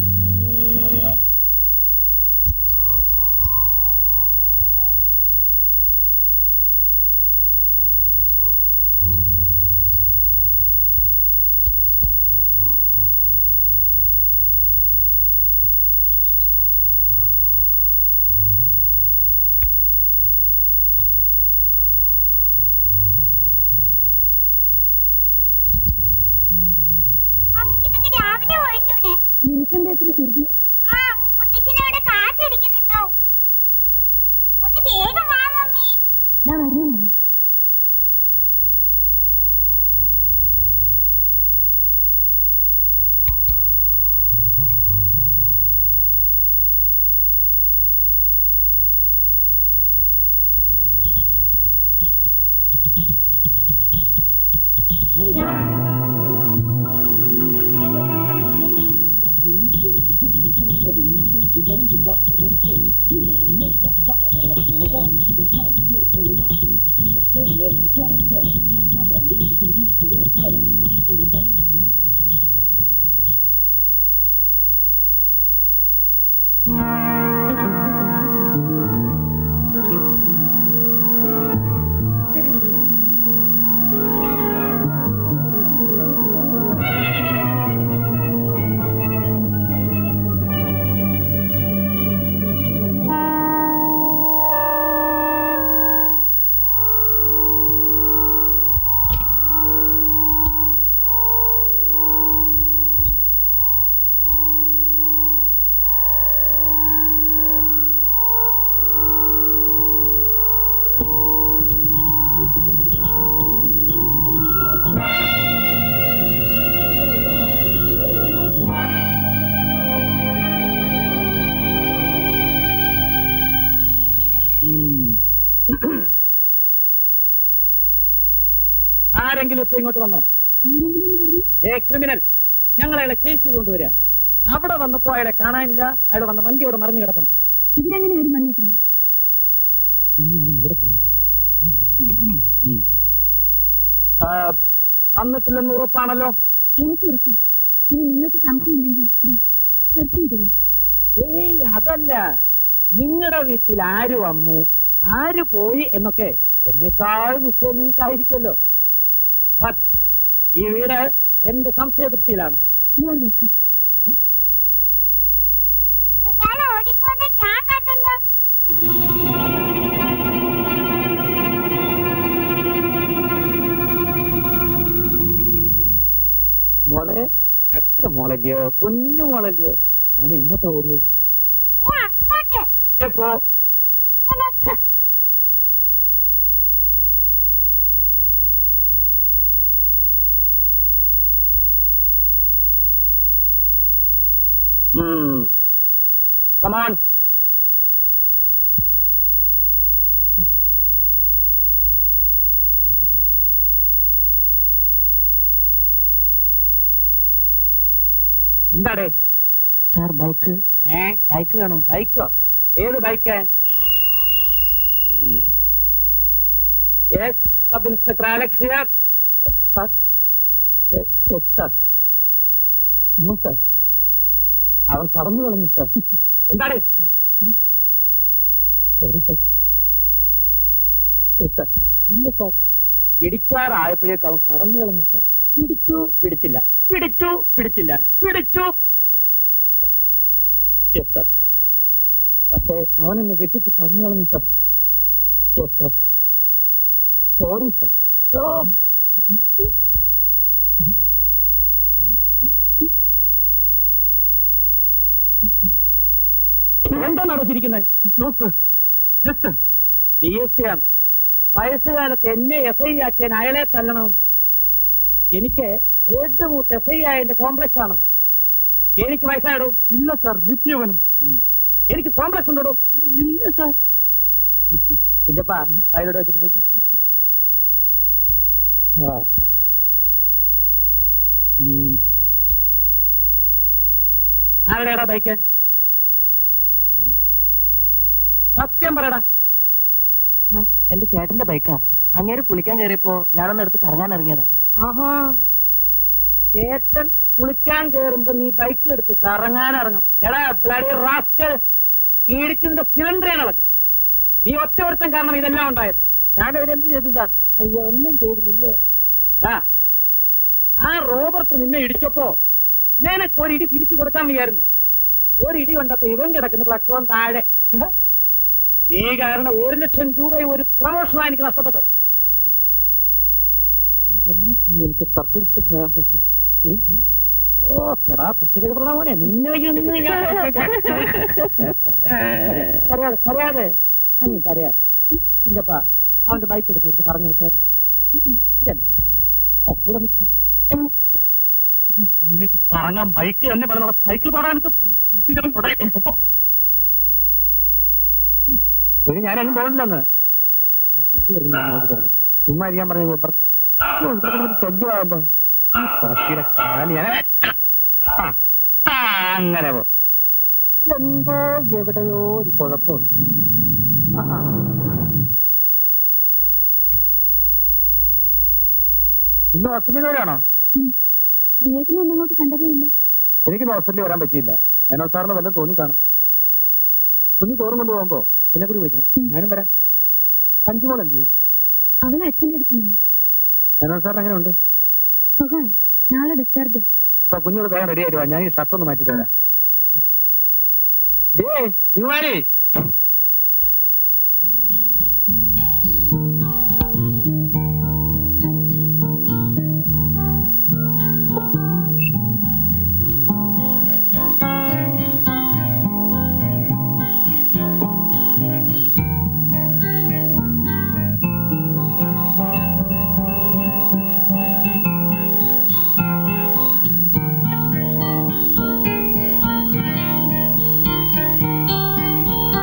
അമ്മയ്ക്കിന്നൊക്കെ രാവിലെ പോയിട്ടൂടെ നിനക്കെന്താ എത്ര ധൃതി ആ മുത്തശ്ശനവിടെ കാത്തിരിക്കുന്നുണ്ടാവും ഒന്ന് വേഗം വാ മമ്മി ഇതാ വരുന്നു മോളെ ആരെങ്കിലും ഇപ്പൊ ഇങ്ങോട്ട് വന്നോ ആരെങ്കിലും ഒന്ന് പറഞ്ഞു ഏ ക്രിമിനൽ ഞങ്ങൾ അയാളെ കേസ് ചെയ്ത് കൊണ്ടുവരിക അവിടെ വന്നപ്പോ അയാളെ കാണാനില്ല അയാൾ വന്ന വണ്ടി ഇവിടെ മറിഞ്ഞു കിടപ്പുണ്ട് ഇവിടെ അങ്ങനെ ആരും വന്നിട്ടില്ല പിന്നെ അവൻ ഇവിടെ പോയി ഒന്ന് വിരട്ടി നോക്കണം. ആ, വന്നിട്ടില്ലെന്ന് ഉറപ്പാണല്ലോ എനിക്ക് ഉറപ്പാ ഇനി നിങ്ങൾക്ക് സംശയം ഉണ്ടെങ്കിൽ ഇതാ സെർച്ച് ചെയ്തോളൂ ഏയ് അതല്ല നിങ്ങളുടെ വീട്ടിൽ ആര് വന്നു ആര് പോയി എന്നൊക്കെ എന്നെക്കാൾ നിശ്ചയം നിങ്ങൾക്കായിരിക്കുമല്ലോ But ഈ വീട് എന്റെ സംശയ ദൃഷ്ടിയിലാണ് യു ആർ വെൽക്കം അയാൾ ഓടിക്കൊണ്ട് ഞാൻ കണ്ടല്ലോ മോളെ ചക്കര മോളല്ലയോ പൊന്നു മോളല്ലയോ അവനെ എങ്ങോട്ടാ ഓടിയേ ദേ അങ്ങോട്ട് എപ്പോ ഇന്നലെ Hmm. Come on. എന്താടേ സാർ ബൈക്ക് ഏ ബൈക്ക് വേണോ ബൈക്കോ ഏത് bike yes sub inspector Alex here sir yes yes sir no sir അവൻ കടന്നു കളഞ്ഞു സർ എന്താണ് സോറി സർ യെസ് സർ ഇല്ല സർ പിടിക്കാറായപ്പോഴേക്കും അവൻ കടന്നു കളഞ്ഞു സർ പിടിച്ചു പിടിച്ചില്ല പിടിച്ചു പിടിച്ചില്ല പിടിച്ചു യെസ് സർ പക്ഷേ അവൻ എന്നെ വെട്ടിച്ച് കടന്നു കളഞ്ഞു sir yes sir sorry sir എന്താണ് അടച്ചിരിക്കുന്നത് ഡി എസ് പി ആണ് വയസ്സുകാലത്ത് എന്നെ എസ് ഐ ആക്കിയാൻ അയാളെ തല്ലണമെന്ന് എനിക്ക് ഏത് മൂത്ത് എസ് ഐ ആയതിന്റെ കോംപ്ലക്സ് ആണ് എനിക്ക് വയസ്സായിടൂ ഇല്ല സാർ നിത്യവനും എനിക്ക് കോംപ്ലക്സ് ഉണ്ടോ ഇല്ല സാർ കുഞ്ഞപ്പാ അതിലോട്ട് വെച്ചിട്ട് പോയിക്കോ ആ. ഉം. ആരുടെയാടാ ബൈക്ക് ഉം? സത്യം പറയടാ സാർ എന്റെ ചേട്ടന്റെ ബൈക്കാ അങ്ങേര് കുളിക്കാൻ കയറിയപ്പോ ഞാനൊന്ന് എടുത്ത് കറങ്ങാൻ ഇറങ്ങിയതാ ആഹാ ചേട്ടൻ കുളിക്കാൻ കേറുമ്പോ നീ ബൈക്കിലെടുത്ത് കറങ്ങാൻ ഇറങ്ങും എടാ ബ്ലഡി റാസ്കൽ ഇടിച്ചതിന്റെ സിലിണ്ടറേ നടക്കും നീ ഒറ്റ ഒരുത്തം കാരണം ഇതെല്ലാം ഉണ്ടായത് ഞാൻ അവരെന്ത് ചെയ്തു സാർ അയ്യോ ഒന്നും ചെയ്തില്ലല്ലോ ആ, ആ റോബർട്ട് നിന്നെ ഇടിച്ചപ്പോ നിനക്ക് ഒരു ഇടി തിരിച്ചു കൊടുക്കാൻ വയ്യായിരുന്നു ഒരു ഇടി കൊണ്ടപ്പോ ഇവൻ കിടക്കുന്ന പ്ലക്കോൺ താഴെ നീ കാരണം ഒരു ലക്ഷം രൂപയും ഒരു പ്രമോഷനാണ് എനിക്ക് നഷ്ടപ്പെട്ടത് ഈ ജന്മത്തിൽ എനിക്ക് സർക്കിൾ ഇൻസ്പെക്ടർ ആകാൻ പറ്റും ഏ? ഓ എടാ കൊച്ചു കഴിവുള്ള മോനെ നിന്നെ ഇന്ന് ഞാൻ കരയാതെ കരയാതെ ആ, നീ കരയാതെ ഇല്ലപ്പാ അവന്റെ ബൈക്ക് എടുത്ത് കൊടുത്ത് പറഞ്ഞു വിട്ടേ ചെല്ല്. ഓ, കൂടെ നിൽക്കാം. നിനക്ക് കറങ്ങാൻ ബൈക്ക് തന്നെ പറഞ്ഞ സൈക്കിൾ പാടാനൊക്കെ ഇനി ഞാനങ്ങ് പോകണില്ലെന്ന് പട്ടി പറഞ്ഞു ചുമ്മാ ഇരിക്കാൻ പറഞ്ഞു ശല്യമായല്ലോ ഈ പട്ടിയുടെ കാല് ഞാൻ ആ, ആ, അങ്ങനെ പോ എന്തോ എവിടെയോ ഒരു കുഴപ്പമുണ്ട് ആ, ആ. ഇന്ന് ഹോസ്പിറ്റലിൽ വരാണോ ശ്രീയേട്ടനെ എന്നങ്ങോട്ട് കണ്ടതേ ഇല്ല എനിക്ക് ഹോസ്പിറ്റലിൽ വരാൻ പറ്റിയില്ല മേനോ സാറിന് വല്ലതും തോന്നി കാണും കുഞ്ഞു ചോറും കൊണ്ട് പോകുമ്പോ എന്നെ കൂടി വിളിക്കണം ഞാനും വരാം അഞ്ചുമോൾ എന്ത് ചെയ്യും അവൾ അച്ഛന്റെ അടുത്ത് നിന്നു മേനോ സാറിന് എങ്ങനെ ഉണ്ട് സുഖമായി നാളെ ഡിസ്ചാർജ് അപ്പൊ കുഞ്ഞോട് വേഗം റെഡി ആയിട്ട് വാ ഞാൻ ഈ ഷർട്ട് ഒന്ന് മാറ്റിട്ട് വരാം ഏ ശിവമാരി ആ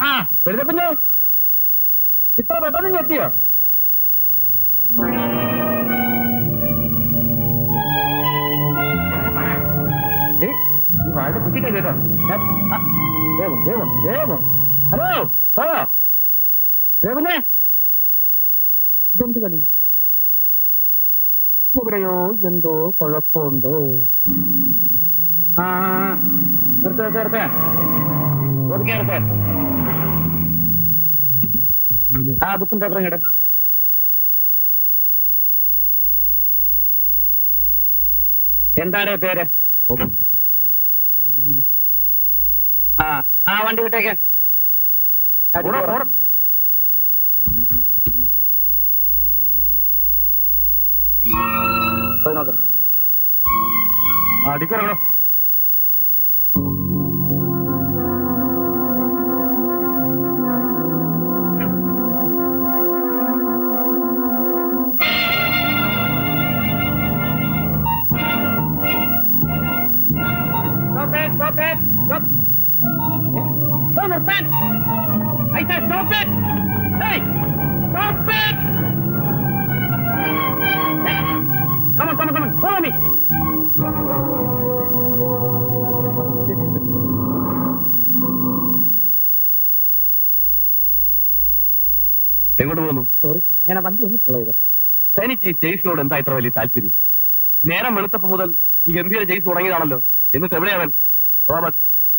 ആ വെളുതപ്പഞ്ഞേ ഇത്ര പെട്ടെന്ന് ഇങ്ങ് എത്തിയോ ഏയ്, ഈ വാഴ കുത്തിട്ടേ കേട്ടോ ഞാൻ- ആ, വേഗം വേഗം വേഗം ഹലോ ഹലോ ദേവനെ ഇതെന്ത് കളി എവിടെയോ എന്തോ കുഴപ്പമുണ്ട് ആ നിർത്ത നിർത്ത നിർത്ത ഒതുക്കെ നിർത്ത ആ ബുക്കും പേപ്പറും കേട്ടെ എന്താണ് പേര് ആ ആ വണ്ടി വിട്ടേക്ക് ഓടോ, ഓടോ. പോയി നോക്ക് ആ ഡിക്കറങ്ങണോ Stop it! Stop it! Stop! No, നിർത്താൻ! I said stop it! Hey! Stop it! Hey! Come on, come on, come on! Follow me! എങ്ങോട്ട് പോകുന്നു സോറി ഞാൻ ആ വണ്ടി ഒന്ന് ഫോളോ ചെയ്തു തനിക്ക് ഈ ചേസിനോട് എന്താ ഇത്ര വലിയ താല്പര്യം നേരം വെളുത്തപ്പോ മുതൽ ഈ ഗംഭീര ചേസ് തുടങ്ങിയതാണല്ലോ എന്നിട്ട് എവിടെയാവൻ റോബർട്ട്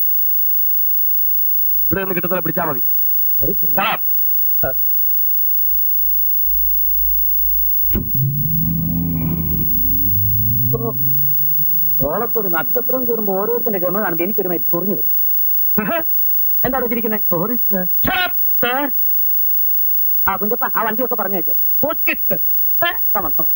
ഇവിടെ നിന്ന് കിട്ടുന്ന പിടിച്ചാ മതി സോറി സർ Shut up. ഓളത്തൊരു നക്ഷത്രം കൂടുമ്പോ ഓരോരുത്തരുടെ ഗമ കാണുമ്പോ എനിക്കൊരു മരി ചൊറിഞ്ഞു വരും എന്താ വെച്ചിരിക്കുന്നത് സോറി സർ ആ കുഞ്ചപ്പ ആ വണ്ടിയൊക്കെ പറഞ്ഞു വെച്ചേ കമൺ കമൺ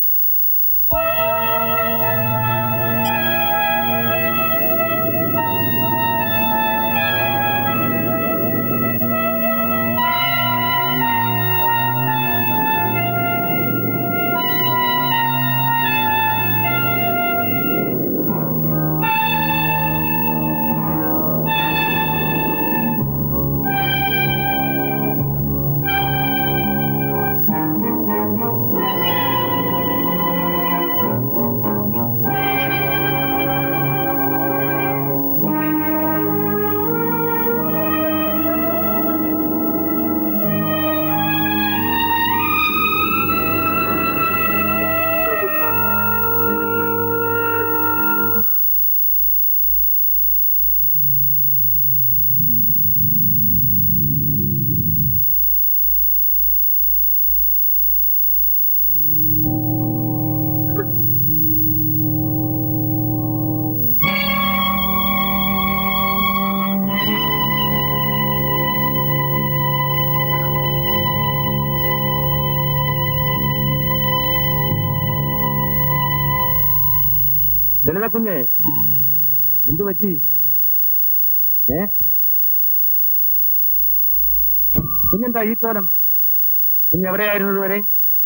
ലളിത കുഞ്ഞെ എന്തു പറ്റി ഏ കുഞ്ഞെന്താ ഈ കോലം കുഞ്ഞെവിടെയായിരുന്നു ഇതുവരെ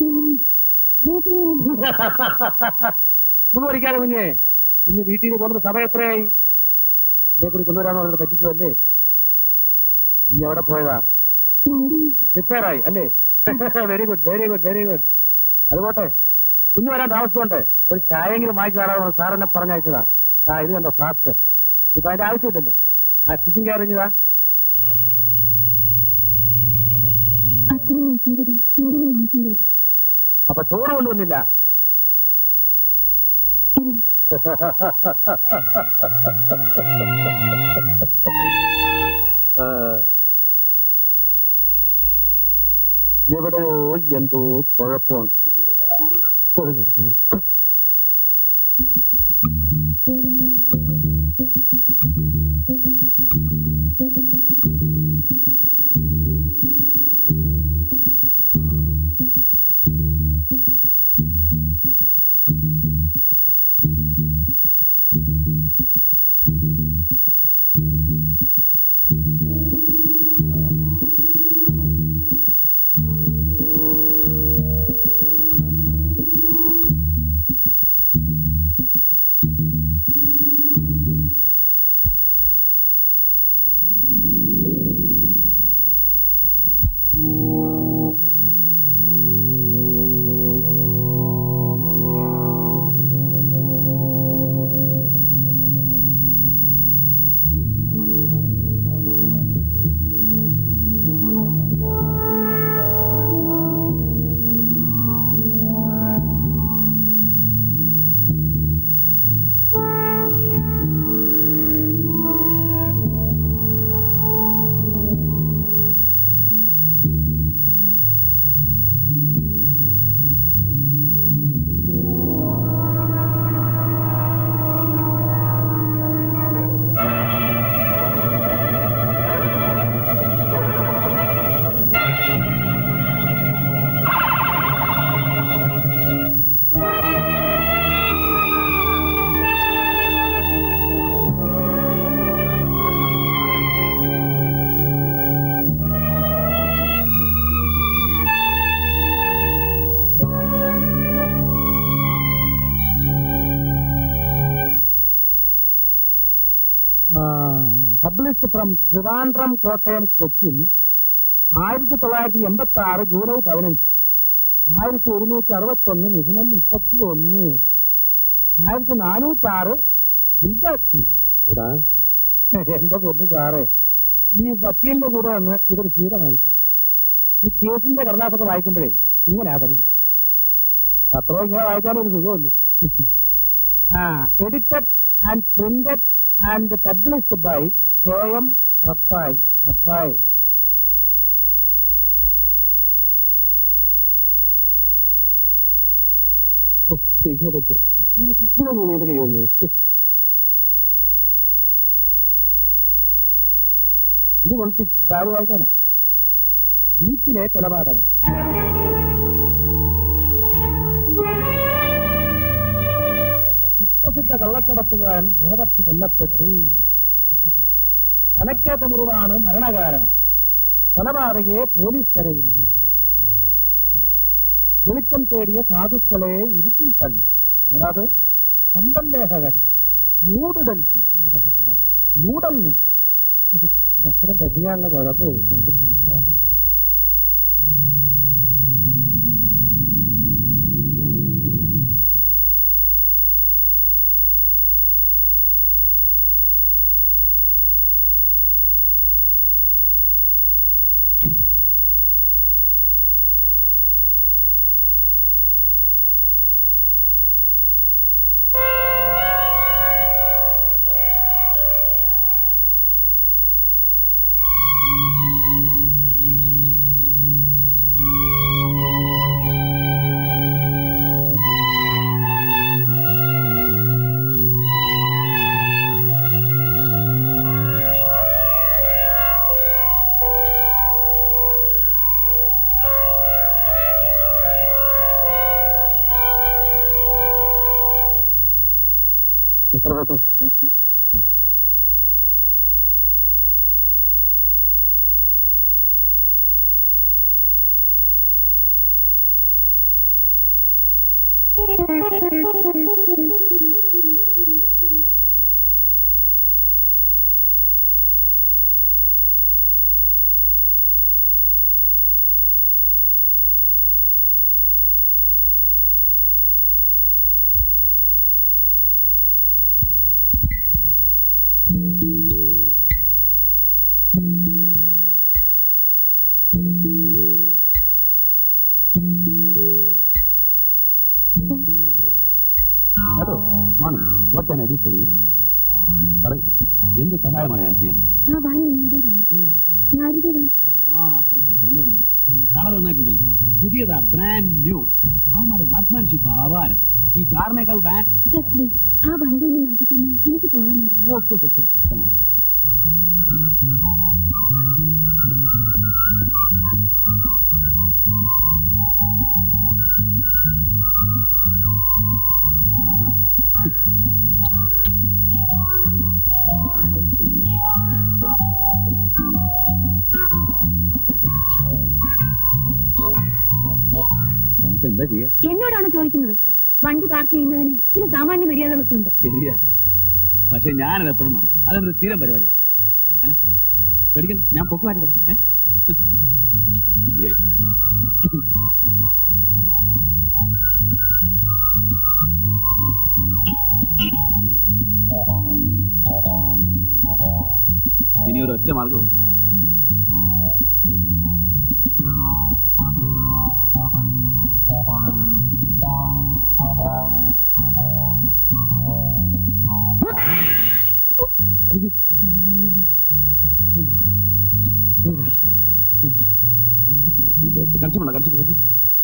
ഒന്നും പഠിക്കാതെ കുഞ്ഞെ കുഞ്ഞ് വീട്ടിൽ നിന്ന് പോകുന്ന സമയം എത്രയായി എന്നെ കൂടി കൊണ്ടുവരാന്ന് പറഞ്ഞത് പറ്റിച്ചു അല്ലേ കുഞ്ഞ് എവിടെ പോയതാ റിപ്പയർ ആയി അല്ലേ very good very good very good അതുപോട്ടെ കുഞ്ഞു വരാൻ താമസിച്ചോണ്ട് ഒരു ചായെങ്കിലും വാങ്ങിച്ചു തരാമെന്ന് സാർ എന്നെ പറഞ്ഞയച്ചതാ ആ ഇത് കണ്ടോ ഫ്ലാസ്ക് ഇപ്പൊ അതിന്റെ ആവശ്യമില്ലല്ലോ ആ ടിഫിൻ കയറിഞ്ഞതാ അച്ഛനും നോക്കും കൂടി എന്തെങ്കിലും വാങ്ങിക്കൊണ്ടുവരും അപ്പൊ ചോറ് കൊണ്ടുവന്നില്ല ഇല്ല ആ. എവിടെയോ എന്തോ കുഴപ്പമുണ്ട് ടെസ്റ്റ് ഫ്രം ട്രിവാൻഡ്രം കോട്ടയം കൊച്ചിൻ ആയിരത്തി തൊള്ളായിരത്തി എൺപത്തി ആറ് ജൂലൈ പതിനഞ്ച് ആയിരത്തി ഒരുന്നൂറ്റി അറുപത്തൊന്ന് മിഥുനം മുപ്പത്തി ഒന്ന് ആയിരത്തി നാനൂറ്റി ആറ് ദുൽഗാട്ട് എടാ എന്റെ പൊന്നു സാറേ ഈ വക്കീലിന്റെ കൂടെ വന്ന് ഇതൊരു ശീലമായി പോയി. ഈ കേസിന്റെ കടലാസൊക്കെ വായിക്കുമ്പോഴേ ഇങ്ങനെയാ പതിവ് അത്രോ ഇങ്ങനെ വായിച്ചാലേ ഒരു സുഖമുള്ളൂ ആ edited and printed and published by A M Rappai Rappai ഓ, സിഗരറ്റ് ഇത് ഇതെങ്ങനെ എന്റെ കൈ വന്നത് ഇത് പൊളിറ്റിക്സ് ബാഗ് വായിക്കാനാ ബീച്ചിലെ കൊലപാതകം കുപ്രസിദ്ധ കള്ളക്കടത്തുകാരൻ റോബർട്ട് കൊല്ലപ്പെട്ടു തലക്കേറ്റ മുറിവാണ് മരണകാരണം കൊലപാതകയെ പോലീസ് തെരയുന്നു വെളിച്ചം തേടിയ സാധുക്കളെ ഇരുട്ടിൽ തള്ളി ആരാണത് സ്വന്തം ലേഖകൻ ന്യൂഡൽഹി ന്യൂഡൽഹി ഒരക്ഷരം പറ്റിയാനുള്ള കുഴപ്പമേ എന്റെ സാറേ എത്ര ഫോട്ടോ എട്ട് hello morning what can I do for you പറയൂ എന്ത് സഹായമാണ് ഞാൻ ചെയ്യേണ്ടത് ആ വാൻ നിങ്ങളുടേതാണ് ഏത് വാൻ മാരുതി വാൻ ആ റൈറ്റ് റൈറ്റ് എന്റെ വണ്ടിയാ കളർ നന്നായിട്ടുണ്ടല്ലേ പുതിയതാ ബ്രാൻഡ് ന്യൂ അവന്മാരെ വർക്ക്മാൻഷിപ്പ് ആവാരം ഈ കാറിനേക്കാൾ വാൻ സർ പ്ലീസ് ആ വണ്ടി ഒന്ന് മാറ്റി തന്നാ എനിക്ക് പോകാമായിരുന്നു of course of course come ഇപ്പൊ എന്താ ചെയ്യാ എന്നോടാണ് ചോദിക്കുന്നത് വണ്ടി പാർക്ക് ചെയ്യുന്നതിന് ചില സാമാന്യ മര്യാദകളൊക്കെ ഉണ്ട് ശരിയാ പക്ഷെ ഞാനത് എപ്പോഴും മറക്കും അതൊരു സ്ഥിരം പരിപാടിയാ അല്ല പേടിക്കണ്ട ഞാൻ പൊക്കി മാറ്റി തരാം ഏ? മതിയായി. ഇനി ഒരു ഒറ്റ മാർഗമുള്ളൂ കരച്ചുമുണ്ടോ കരച്ചു കരച്ചു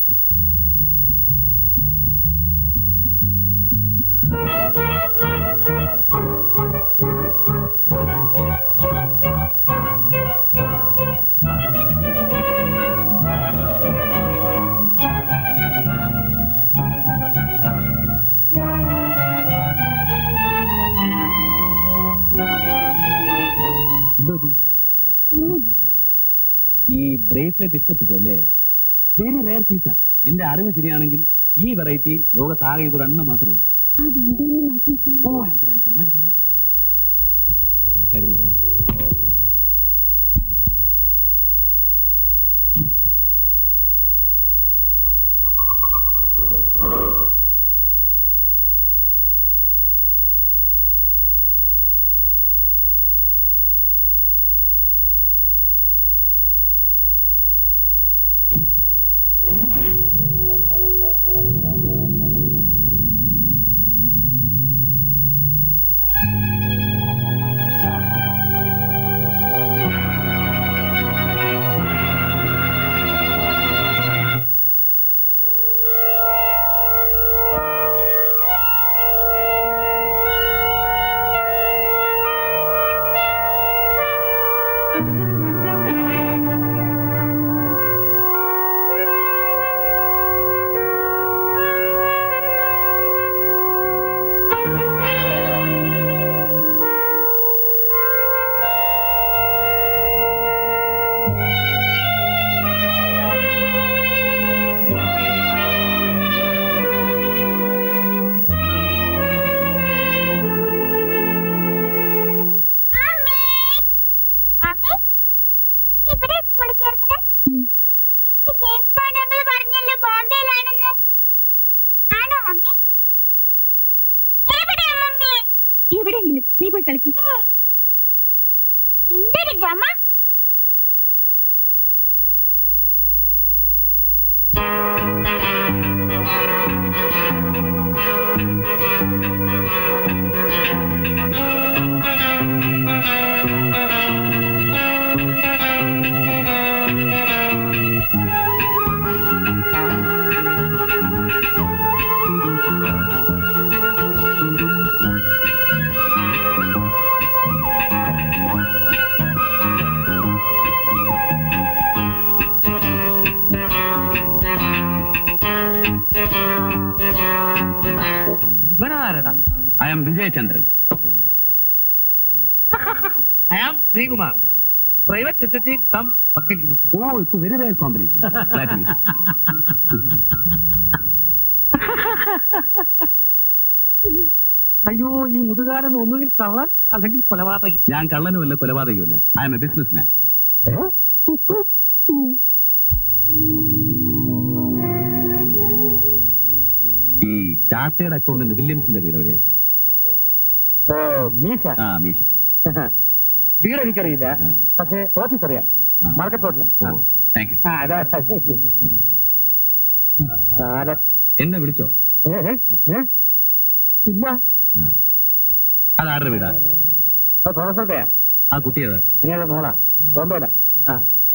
എന്തോ പറ്റി? ഒന്നുമില്ല ഈ ബ്രേസ്ലെറ്റ് ഇഷ്ടപ്പെട്ടു അല്ലേ വെരി റയർ പീസാ എന്റെ അറിവ് ശരിയാണെങ്കിൽ ഈ വെറൈറ്റിയിൽ ലോകത്താകെ ഇതൊരെണ്ണം മാത്രമേ ഉള്ളൂ ആ വണ്ടി ഒന്ന് മാറ്റിയിട്ടാൽ ഓ ഐ സോറി ഐ സോറി മാറ്റി തരാം, മാറ്റി തരാം. കാര്യം മറന്നു മമ്മി ഇനി ഇവിടെ സ്കൂളിൽ ചേർക്കണേ എന്നിട്ട് ജെയിംസ് ബോണ്ട് അങ്കിൾ പറഞ്ഞല്ലോ ബോംബെയിലാണെന്ന് ആണോ മമ്മി എവിടെയാ മമ്മി എവിടെയെങ്കിലും നീ പോയി കളിക്കും എന്തൊരു ഗമ ഇവനാരടാ I M Vijayachandran I am Sreekumar private detective cum വക്കീൽ ഗുമസ്തൻ oh it's a very rare combination അയ്യോ ഈ മുതുകാലൻ ഒന്നുകിൽ കള്ളൻ അല്ലെങ്കിൽ കൊലപാതകി ഞാൻ കള്ളനുമല്ല കൊലപാതകയുമല്ല I am a businessman ഈ ചാർട്ടേഡ് അക്കൗണ്ടന്റ് വില്യംസിന്റെ വീട് എവിടെയാ ഓ മീശ ആ മീശ വീട് എനിക്കറിയില്ല ആ. പക്ഷേ ഓഫീസ് അറിയാം ആ. മാർക്കറ്റ് റോഡില ഓ താങ്ക് യു ആ അതാ കാല എന്നെ വിളിച്ചോ ഏ, ഏ, ഏ? ഇല്ല ആ. അതാരുടെ വീടാ അത് പ്രൊഫസറുടെയാ ആ കുട്ടിയതാ അങ്ങനെ മോളാ ബോംബെയിലാ ആ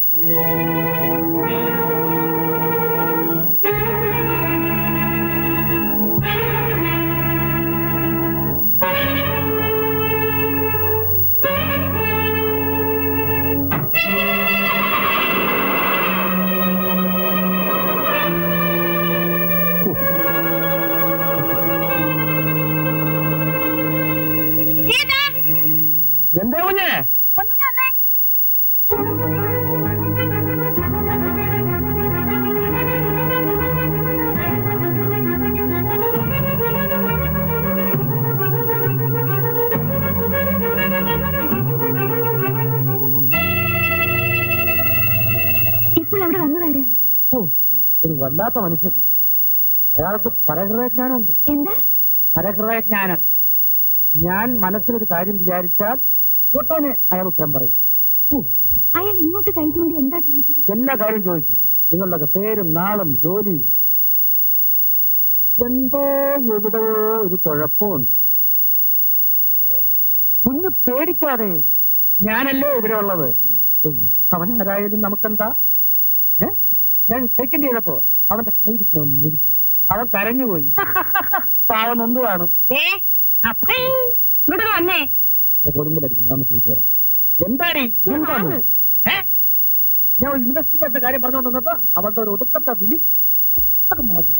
എന്താ കുഞ്ഞേ ഒന്നിങ്ങി വന്നേ ഇപ്പോൾ അവിടെ വന്നതാര് ഓ ഒരു വല്ലാത്ത മനുഷ്യൻ അയാൾക്ക് പരഹൃദയജ്ഞാനമുണ്ട് എന്താ പരഹൃദയജ്ഞാനം ഞാൻ മനസ്സിലൊരു കാര്യം വിചാരിച്ചാൽ ഉടനെ അയാൾ ഉത്തരം പറയും ഓ, അയാൾ ഇങ്ങോട്ട് കഴിച്ചുകൊണ്ട് എന്താ ചോദിച്ചത് എല്ലാ കാര്യം ചോദിച്ചു നിങ്ങളുടെയൊക്കെ പേരും നാളും ജോലി എന്തോ എവിടെയോ ഒരു കുഴപ്പമുണ്ട് കുഞ്ഞ് പേടിക്കാതെ ഞാനല്ലേ ഇവിടെ ഉള്ളത് അവനാരായാലും നമുക്കെന്താ ഏ? ഞാൻ സെക്കൻഡ് ചെയ്തപ്പോ അവന്റെ കൈ പിടിച്ച് ഒന്ന് ഞെരിച്ചു അവൻ കരഞ്ഞുപോയി പാവം നൊന്ത് കാണും ഏ അപ്പേ ഇങ്ങോട്ട് വന്നേ കൊളിമ്പിലടിക്കും ഞാൻ ഒന്ന് പോയിട്ട് വരാം എന്താടി എന്താണ് ഏ? ഞാൻ ഒരു ഇൻവെസ്റ്റിഗേഷൻ കാര്യം പറഞ്ഞുകൊണ്ടിരുന്നപ്പോ അവളുടെ ഒരു ഒടുക്കത്തെ വിളി ഛെ, അതൊക്കെ മോശം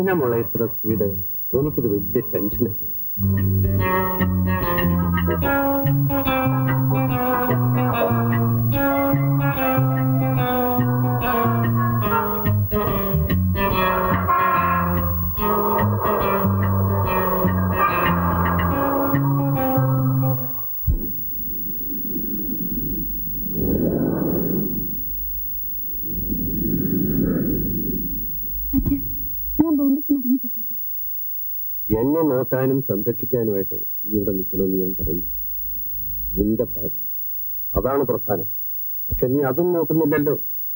എന്തിനാ മോളെ ഇത്ര സ്പീഡ് എനിക്കിത് വലിയ ടെൻഷനാണ് അച്ഛ ഞാൻ ബോംബെക്ക് മടങ്ങിപ്പോയിക്കോട്ടെ എന്നെ നോക്കാനും സംരക്ഷിക്കാനുമായിട്ട് നീ ഇവിടെ നിൽക്കണമെന്ന് ഞാൻ പറയും നിന്റെ ഭാഗം അതാണ് പ്രധാനം പക്ഷെ നീ അതും നോക്കുന്നില്ലല്ലോ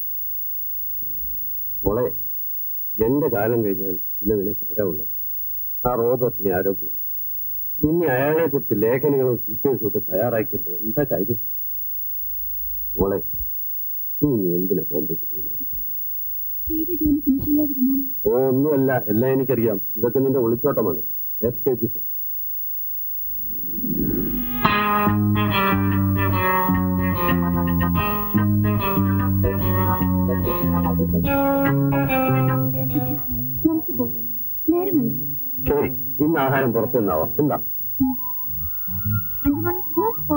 മോളെ എന്റെ കാലം കഴിഞ്ഞാൽ പിന്നെ നിനക്ക് ആരാ ഉള്ളത് ആ റോബർട്ടിനെ ആരോഗ്യം നിന്നെ അയാളെ കുറിച്ച് ലേഖനങ്ങളും ടീച്ചേഴ്സും ഒക്കെ തയ്യാറാക്കിയിട്ട് എന്താ കാര്യം മോളെ നീ ഇനി എന്തിനാ ബോംബെക്ക് പോകുന്നത് ചെയ്ത ജോലി ഫിനിഷ് ചെയ്യാതിരുന്നാൽ ഓ ഒന്നുമല്ല എല്ലാം എനിക്കറിയാം ഇതൊക്കെ നിന്റെ ഒളിച്ചോട്ടമാണ് എസ്കേപ്പിസം നമുക്ക് പോകാം നേരം വൈകി ശരി ഇന്ന് ആഹാരം പുറത്തു നിന്നാവാം എന്താ അഞ്ചുമണി പോ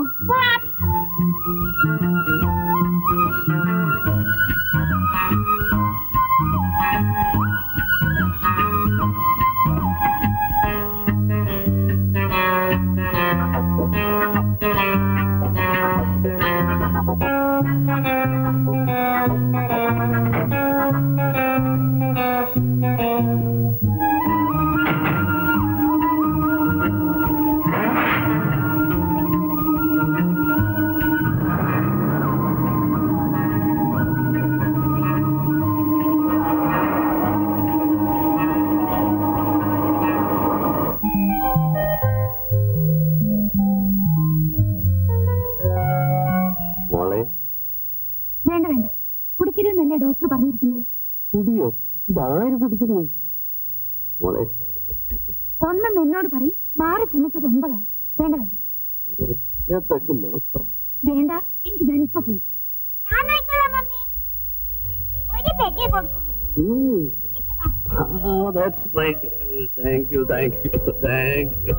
മോളെ വേണ്ട വേണ്ട കുടിക്കരുതെന്നല്ലേ ഡോക്ടർ പറഞ്ഞിരിക്കുന്നത് കുടിയോ ഇതാര് കുടിക്കുന്നു മോളെ ഒന്നും എന്നോട് പറയും മാറി ചെന്നിട്ടത് ഒമ്പതാവും വേണ്ട വേണ്ട ഒറ്റ പെഗ് മാത്രം വേണ്ട എനിക്ക് ഞാൻ ഇപ്പൊ പോവും ഞാൻ ആയിക്കോളാം മമ്മി ഒരു പെഗ്ഗേ കൊടുക്കുള്ളൂ ഉം. കുട്ടിക്ക് വാ. Ah, that's my girl. Thank you, thank you, thank you.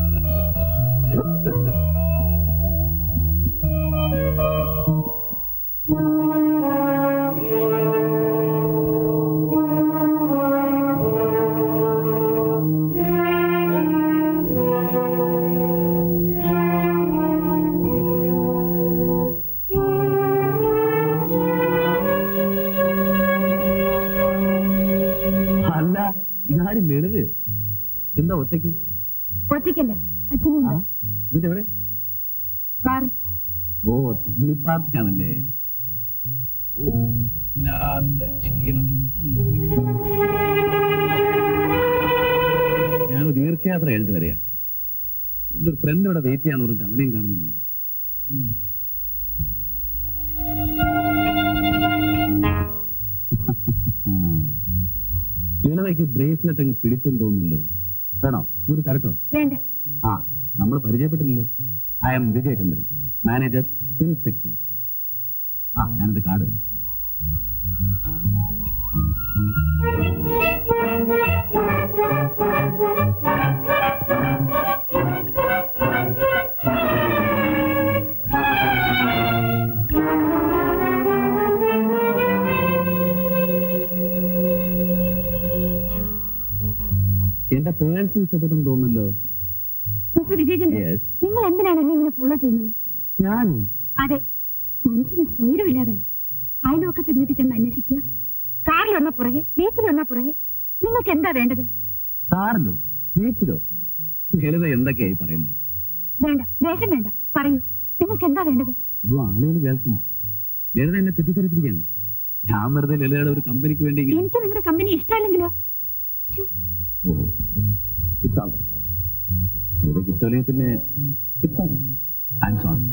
അല്ല ഇതാരും ലളിതയോ എന്താ ഒറ്റയ്ക്ക് ഒറ്റയ്ക്കല്ല അച്ഛനും ആ എന്നിട്ട് എവിടെ ബാറിൽ ഓ തണ്ണിപ്പാർട്ടിയാണല്ലേ ഓ, വല്ലാത്ത ക്ഷീണം ഞാൻ ദീർഘയാത്ര കഴിഞ്ഞിട്ട് വരിക എന്റെ ഒരു ഫ്രണ്ട് ഇവിടെ വെയിറ്റ് ചെയ്യാന്ന് പറഞ്ഞിട്ട് അവനെയും കാണുന്നില്ലല്ലോ ഉം. ലളിതയ്ക്ക് ബ്രേസ്ലെറ്റ് അങ്ങ് പിടിച്ചെന്ന് തോന്നുന്നല്ലോ വേണോ ഒരു തരട്ടോ വേണ്ട ആ നമ്മൾ പരിചയപ്പെട്ടില്ലല്ലോ I M Vijayachandran manager Phoenix export ആ ഞാനത് കാർഡ് തരാം. എന്റെ പേഴ്സും ഇഷ്ടപ്പെട്ടെന്ന് തോന്നുന്നല്ലോ മിസ്റ്റർ വിജയചന്ദ്രൻ യെസ് നിങ്ങൾ എന്തിനാണ് എന്നെ ഇങ്ങനെ ഫോളോ ചെയ്യുന്നത് ഞാനോ അതെ മനുഷ്യന് സ്വൈരമില്ലാതായി അയൽവക്കത്തെ വീട്ടിൽ ചെന്ന് അന്വേഷിക്കുക കാറിൽ വന്ന പുറകെ ബീച്ചിൽ വന്ന പുറകെ നിങ്ങൾക്ക് എന്താ വേണ്ടത് കാറിലോ ബീച്ചിലോ ലളിത എന്തൊക്കെയായി പറയുന്നത് വേണ്ട ദേഷ്യം വേണ്ട പറയൂ നിങ്ങൾക്ക് എന്താ വേണ്ടത് അയ്യോ ആളുകൾ കേൾക്കും ലളിത എന്നെ തെറ്റിദ്ധരിച്ചിരിക്കുകയാണ് ഞാൻ വെറുതെ ലളിതയുടെ ഒരു കമ്പനിക്ക് വേണ്ടി ഇങ്ങനെ- എനിക്ക് നിങ്ങളുടെ കമ്പനി ഇഷ്ടമല്ലെങ്കിലോ ശ്ശോ, ഓ ഇറ്റ്സ് ഓൾ റൈറ്റ് ലളിതയ്ക്ക് ഇഷ്ടമല്ലെങ്കിൽ പിന്നെ it's all right I'm sorry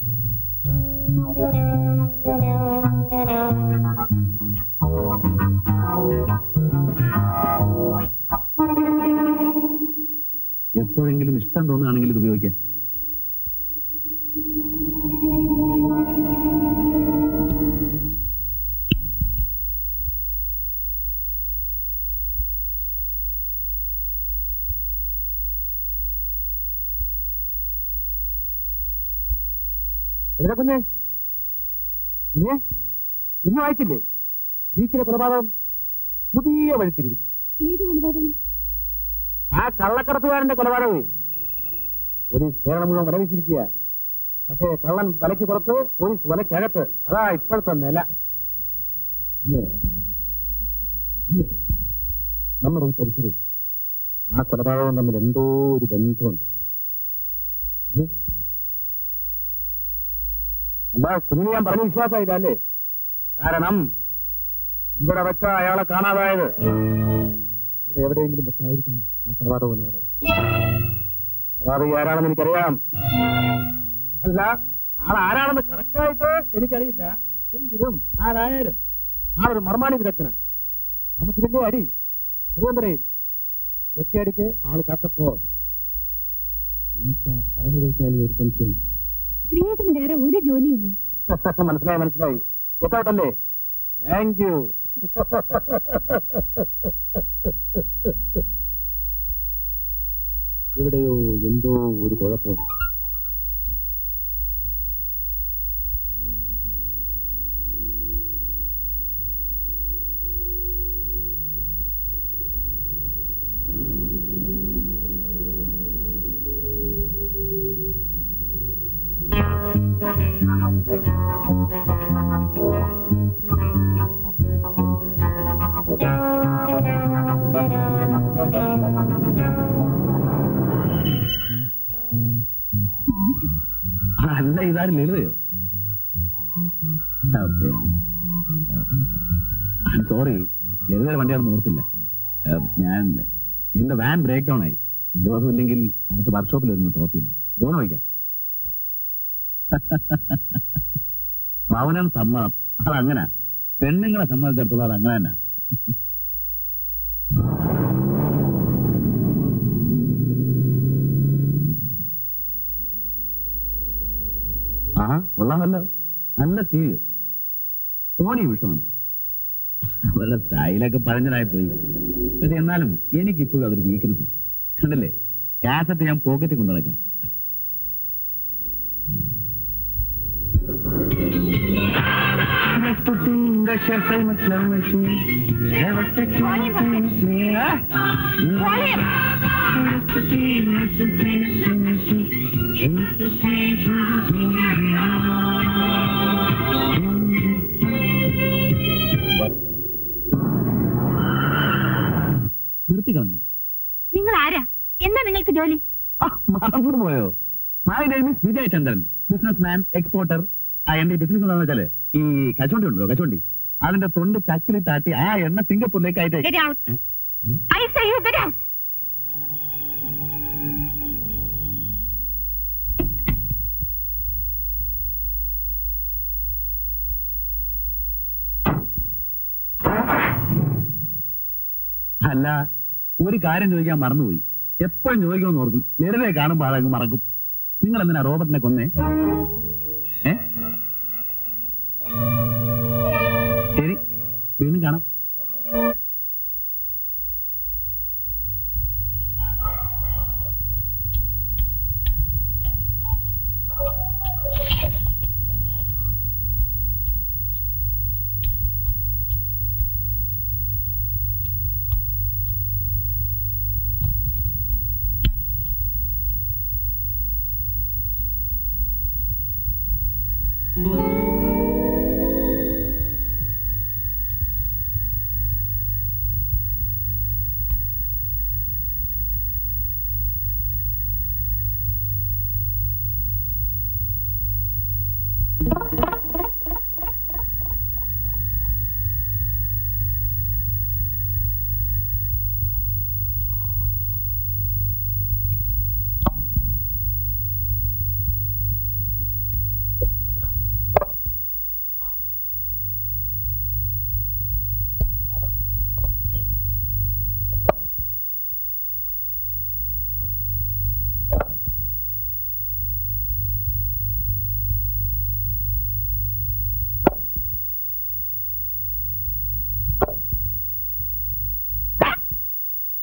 എപ്പോഴെങ്കിലും ഇഷ്ടം തോന്നുകയാണെങ്കിൽ ഇത് ഉപയോഗിക്കാം എന്താ കുഞ്ഞെ കുഞ്ഞെ കുഞ്ഞു വായിച്ചില്ലേ ബീച്ചിലെ കൊലപാതകം പുതിയ വഴിത്തിരിക്കുന്നു ഏത് കൊലപാതകം ആ കള്ളക്കടത്തുകാരന്റെ കൊലപാതകമേ പോലീസ് കേരളം മുഴുവൻ വലവിച്ചിരിക്കുക പക്ഷേ കള്ളൻ വലയ്ക്ക് പുറത്ത് പോലീസ് വലയ്ക്കകത്ത് അതാ ഇപ്പോഴത്തെ നില കുഞ്ഞെ, കുഞ്ഞെ, നമ്മുടെ ഈ പരിസരവും ആ കൊലപാതകവും തമ്മിൽ എന്തോ ഒരു ബന്ധമുണ്ട് കുഞ്ഞെ, അല്ല കുഞ്ഞിന് ഞാൻ പറഞ്ഞ വിശ്വാസമായില്ല അല്ലേ കാരണം ഇവിടെ വെച്ച അയാളെ കാണാതായത് ഇവിടെ എവിടെയെങ്കിലും വെച്ചായിരിക്കണം ആ കൊലപാതകം നടന്നത് കൊലപാതകി ആരാണെന്ന് എനിക്കറിയാം അല്ല ആൾ ആരാണെന്ന് കറക്റ്റായിട്ട് എനിക്കറിയില്ല എങ്കിലും ആരായാലും ആ ഒരു മർമാണി വിദഗ്ധന മർമ്മത്തിലെ അടി തിരുവനന്തപുരയിൽ ഒറ്റയടിക്ക് ആള് കാത്തപ്പോ എനിക്ക് ആ പരഹൃദയശാലി ഒരു സംശയമുണ്ട് ശ്രീയേട്ടന് വേറെ ഒരു ജോലിയില്ലേ മനസ്സിലായി മനസ്സിലായി കേട്ടോട്ടല്ലേ താങ്ക് യു എവിടെയോ എന്തോ ഒരു കുഴപ്പം അല്ല ഇതാരും ലളിതയോ സോറി ലളിതയുടെ വണ്ടിയാണെന്ന് ഓർത്തില്ല ഏ, ഞാൻ എന്റെ വാൻ ബ്രേക്ക് ഡൗൺ ആയി ഇരുപതും ഇല്ലെങ്കിൽ അടുത്ത വർക്ക്ഷോപ്പിൽ വരുന്നു ടോപ്പ് ചെയ്യണം ഫോൺ വയ്ക്കാം പവനം സമ്മതം അതങ്ങനെ പെണ്ണുങ്ങളെ സംബന്ധിച്ചിടത്തോളം അത് അങ്ങനെ തന്നെ ആ കൊള്ളാമല്ലോ നല്ല സ്റ്റീരിയോ ഓണിയും ഇഷ്ടമാണ് അവരുടെ സ്റ്റൈലൊക്കെ പഴഞ്ഞതായി പോയി പക്ഷെ എന്നാലും എനിക്കിപ്പോഴും അതൊരു വീക്ക്നെസ് കണ്ടല്ലേ കാസറ്റ് ഞാൻ പോക്കറ്റിൽ കൊണ്ടു നടക്കാം നിർത്തി കളഞ്ഞു നിങ്ങൾ ആരാ എന്താ നിങ്ങൾക്ക് ജോലി മറന്നു പോയോ my name is Vijay Chandran businessman exporter ആ എന്റെ ബിസിനസ് എന്താണെന്ന് വെച്ചാല് ഈ കശുവണ്ടി ഉണ്ടല്ലോ കശുവണ്ടി അതിന്റെ തൊണ്ട് ചക്കിലിട്ടാട്ടി ആ എണ്ണ സിംഗപ്പൂരിലേക്ക് Get അയച്ചേ out. I say you get out. അല്ല ഒരു കാര്യം ചോദിക്കാൻ മറന്നുപോയി എപ്പോഴും ചോദിക്കണമെന്ന് ഓർക്കും ലളിതയെ കാണുമ്പോൾ അതങ്ങ് മറക്കും നിങ്ങൾ എന്തിനാ റോബർട്ടിനെ കൊന്നേ ഏ ശരി വീണ്ടും കാണാം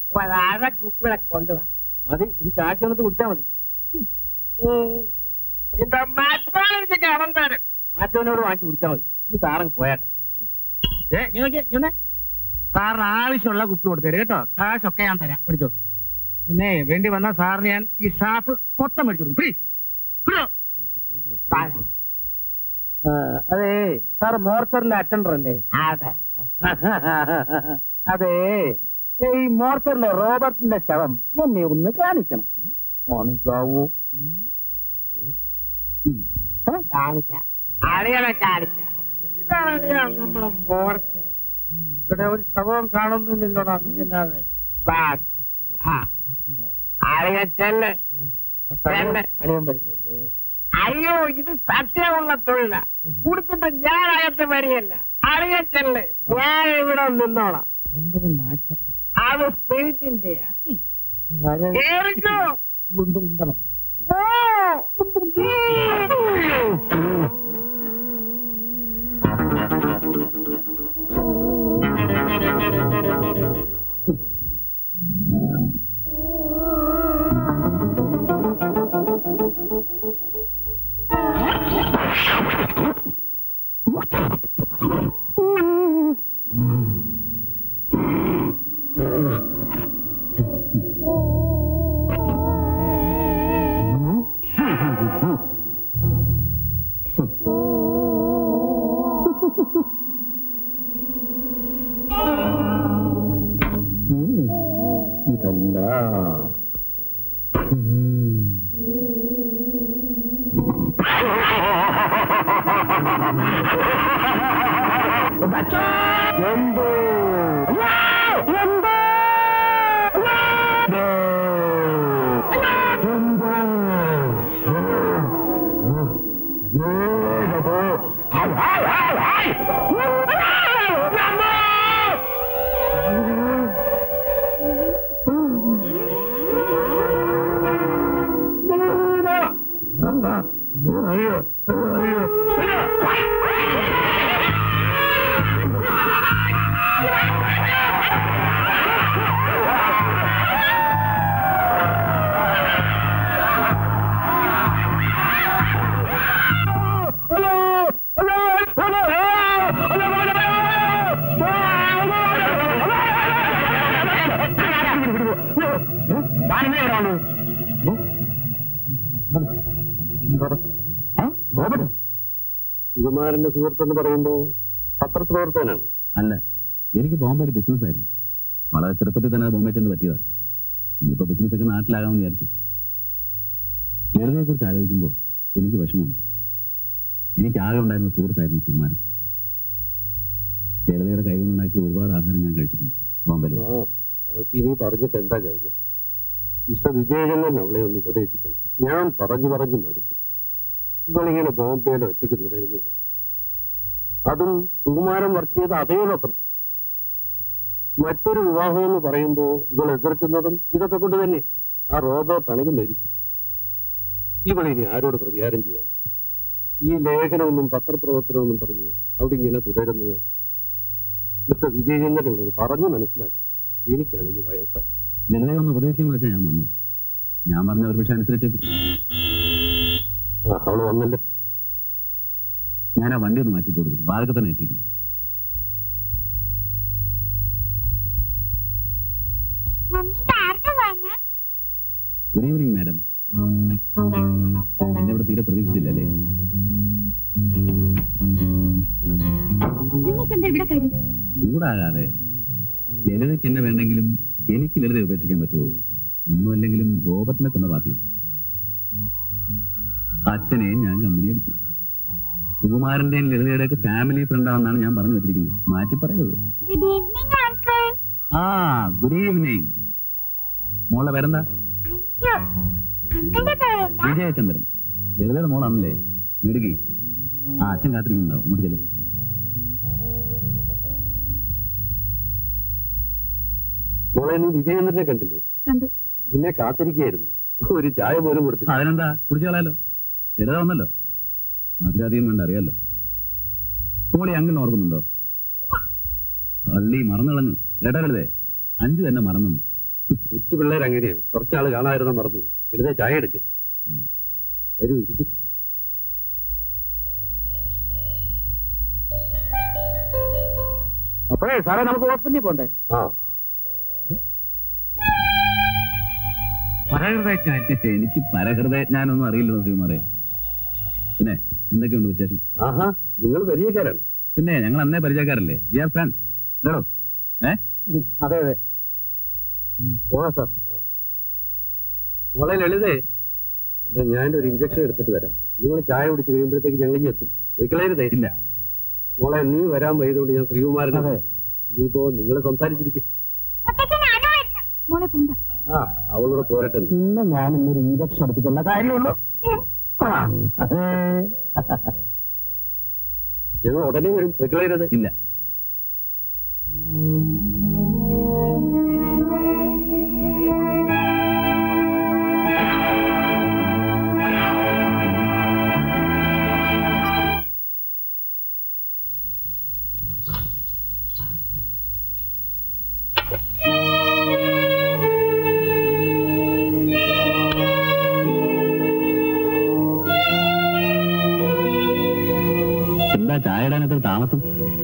മതി എനിക്ക് ആശയം വന്നിട്ട് കുടിച്ചാൽ മതി இந்த மற்றவனுக்கு அவன் தாரு മറ്റവനോട് വാങ്ങിച്ചു കുടിച്ചാൽ മതി ഇനി സാറങ്ങ് പോയാട്ടെ ഏ ഇങ്ങനെ ഇങ്ങനെ സാറിന് ആവശ്യമുള്ള കുപ്പി കൊടുത്തേര് കേട്ടോ കാശൊക്കെ ഞാൻ തരാം പിടിച്ചോ പിന്നെ വേണ്ടി വന്നാൽ സാറിന് ഞാൻ ഈ ഷാപ്പ് മൊത്തം മേടിച്ചു കൊടുക്കും പിടി. പിടിച്ചോ. ആ, അതേ സാറ് മോർച്ചറിലെ അറ്റൻഡർ അല്ലേ അതെ അതെ ഈ മോർച്ചറിലെ റോബർട്ടിന്റെ ശവം എന്നെ ഒന്ന് കാണിക്കണം കാണിക്കാവൂ കാണിക്കാം അളിയനെ കാണിക്കാം ഇതാണ് നമ്മളെ മോർച്ചർ ഇവിടെ ഒരു ശവം കാണുന്നില്ലല്ലോടാ നീയല്ലാതെ അളിയ ചെല്ല് ചെല്ല് അണിയൻ പറ്റില്ലേ അയ്യോ ഇത് സത്യമുള്ള തൊഴില കുടിച്ചിട്ട് ഞാൻ അകത്ത് വരികയല്ല അളിയ ചെല്ല് ഞാൻ ഇവിടെ നിന്നോളാം ഭയങ്കര നാറ്റം അത് സ്പിരിറ്റിന്റെയാ ആരെ- കേറിക്കോ ഉണ്ട് ഉണ്ടണം ഇതല്ല സുകുമാരന്റെ സുഹൃത്തെന്ന് പറയുമ്പോ പത്രപ്രവർത്തകനാണ് അല്ല എനിക്ക് ബോംബെയിൽ ബിസിനസ് ആയിരുന്നു വളരെ ചെറുപ്പത്തിൽ തന്നെ ബോംബെ ചെന്ന് പറ്റിയതാ ഇനിയിപ്പോ ബിസിനസ് ഒക്കെ നാട്ടിലാകാമെന്ന് വിചാരിച്ചു ലളിതയെ കുറിച്ച് ആലോചിക്കുമ്പോൾ എനിക്ക് വിഷമമുണ്ട് എനിക്ക് ആകെ ഉണ്ടായിരുന്ന സുഹൃത്തായിരുന്നു സുകുമാരൻ ലളിതയുടെ കൈകൊണ്ടുണ്ടാക്കിയ ഒരുപാട് ആഹാരം ഞാൻ കഴിച്ചിട്ടുണ്ട് ബോംബെയിൽ ആ അതൊക്കെ ഇനി പറഞ്ഞിട്ട് എന്താ കാര്യം മിസ്റ്റർ വിജയചന്ദ്രൻ അവളെ ഒന്ന് ഉപദേശിക്കണം ഞാൻ പറഞ്ഞു പറഞ്ഞു മടുത്തു ഇവളിങ്ങനെ ബോംബെയിൽ ഒറ്റയ്ക്ക് തുടരുന്നത് അതും സുകുമാരൻ വർക്ക് ചെയ്ത അതേ പത്രം മറ്റൊരു വിവാഹം എന്ന് പറയുമ്പോൾ ഇവൾ എതിർക്കുന്നതും ഇതൊക്കെ കൊണ്ട് തന്നെ ആ റോബോട്ട് ആണെങ്കിൽ മരിച്ചു ഇവളിനി ആരോട് പ്രതികാരം ചെയ്യാൻ ഈ ലേഖനമൊന്നും പത്രപ്രവർത്തനമൊന്നും പറഞ്ഞ് അവിടെ ഇങ്ങനെ തുടരുന്നത് മിസ്റ്റർ വിജയചന്ദ്രൻ ഇവിടെ പറഞ്ഞു മനസ്സിലാക്കണം എനിക്കാണെങ്കിൽ വയസ്സായി ലളിതയെ ഒന്ന് ഉപദേശിക്കുന്ന വെച്ചാൽ ഞാൻ വന്നത് ഞാൻ പറഞ്ഞ ഒരു പക്ഷേ അനുസരിച്ചേക്കും ആ, അവള് വന്നല്ലോ ഞാൻ ആ വണ്ടി ഒന്ന് മാറ്റിയിട്ട് കൊടുക്കട്ടെ വാഴക്ക് തന്നെ ഇട്ടിരിക്കുന്നു ഗുഡ് ഈവനിങ് മാഡം എന്നെ ഇവിടെ തീരെ പ്രതീക്ഷിച്ചില്ലല്ലേ നിങ്ങൾക്ക് എന്താ ഇവിടെ കാര്യം ചൂടാകാതെ ലളിതയ്ക്ക് എന്നെ വേണ്ടെങ്കിലും എനിക്ക് ലളിതയെ ഉപേക്ഷിക്കാൻ പറ്റുമോ ഒന്നുമല്ലെങ്കിലും റോബർട്ടിനെ കൊന്ന പാർട്ടിയില്ല അച്ഛനെ ഞാൻ കമ്പനി അടിച്ചു സുകുമാരന്റെയും ലളിതയുടെ ഒക്കെ ഫാമിലി ഫ്രണ്ടാണെന്നാണ് ഞാൻ പറഞ്ഞു വെച്ചിരിക്കുന്നത് മാറ്റി പറയരുത് ഗുഡ് ഈവനിങ് അങ്കിൾ ആ ഗുഡ് ഈവനിങ് മോളെ പേരെന്താ അങ്കിളുടെ പേരെന്താ വിജയചന്ദ്രൻ ലളിതയുടെ മോളാണല്ലേ മിടുകി ആ അച്ഛൻ കാത്തിരിക്കുന്നുണ്ടാവും അങ്ങോട്ട് ചെല്ലു മോളെ നീ വിജയേന്ദ്രനെ കണ്ടില്ലേ കണ്ടു നിന്നെ കാത്തിരിക്കുകയായിരുന്നു ഒരു ചായ പോലും കൊടുത്തില്ല അതിനെന്താ കുടിച്ചു കളയാലോ ലളിത വന്നല്ലോ മധുരാധികം വേണ്ട അറിയാലോ മോളി അങ്കിളിനെ ഓർക്കുന്നുണ്ടോ പള്ളി മറന്നു കളഞ്ഞു കേട്ടോ ലളിതേ അഞ്ചു എന്നെ മറന്നു കൊച്ചു പിള്ളേർ അങ്ങനെയാണ് കുറച്ചാള് കാണാതിരുന്ന മറന്നു വെറുതെ ചായ എടുക്ക് ഉം. വരൂ ഇരിക്കൂ അപ്പോഴേ സാറേ നമുക്ക് ഹോസ്പിറ്റലിൽ പോണ്ടേ ആ പരഹൃദയജ്ഞാൻ എനിക്ക് പരഹൃദയജ്ഞാനൊന്നും അറിയില്ലോ ശ്രീകുമാറെ പിന്നെ എന്തൊക്കെയുണ്ട് വിശേഷം ആഹാ നിങ്ങൾ പരിചയക്കാരാണ് പിന്നെ ഞങ്ങൾ അന്നേ പരിചയക്കാരല്ലേ ഡിയർ ഫ്രണ്ട്സ് ഹലോ ഏ അതെ അതെ പോകാം സാർ മോളെ ലളിതേ എന്നാ ഞാനൊരു ഇഞ്ചക്ഷൻ എടുത്തിട്ട് വരാം നിങ്ങൾ ചായ കുടിച്ച് കഴിയുമ്പോഴത്തേക്ക് ഞങ്ങൾ ഇനി എത്തും ഒരിക്കലരുതേ ഇല്ല മോളെ നീ വരാൻ വൈകുന്നതുകൊണ്ട് ഞാൻ ശ്രീകുമാരനെ അതെ. ഇനിയിപ്പോ നിങ്ങൾ സംസാരിച്ചിരിക്കും മോളെ പോണ്ട ആ അവളോട് പോരട്ടെ നീ. പിന്നെ ഞാൻ ഇന്നൊരു ഇഞ്ചക്ഷൻ എടുത്തിട്ടുള്ള കാര്യമുള്ളൂ ആ, അതെ. ഞങ്ങൾ ഉടനെ വരും ഒരിക്കലരുത് ഇല്ല എന്താ ചായ ഇടാൻ എത്ര താമസം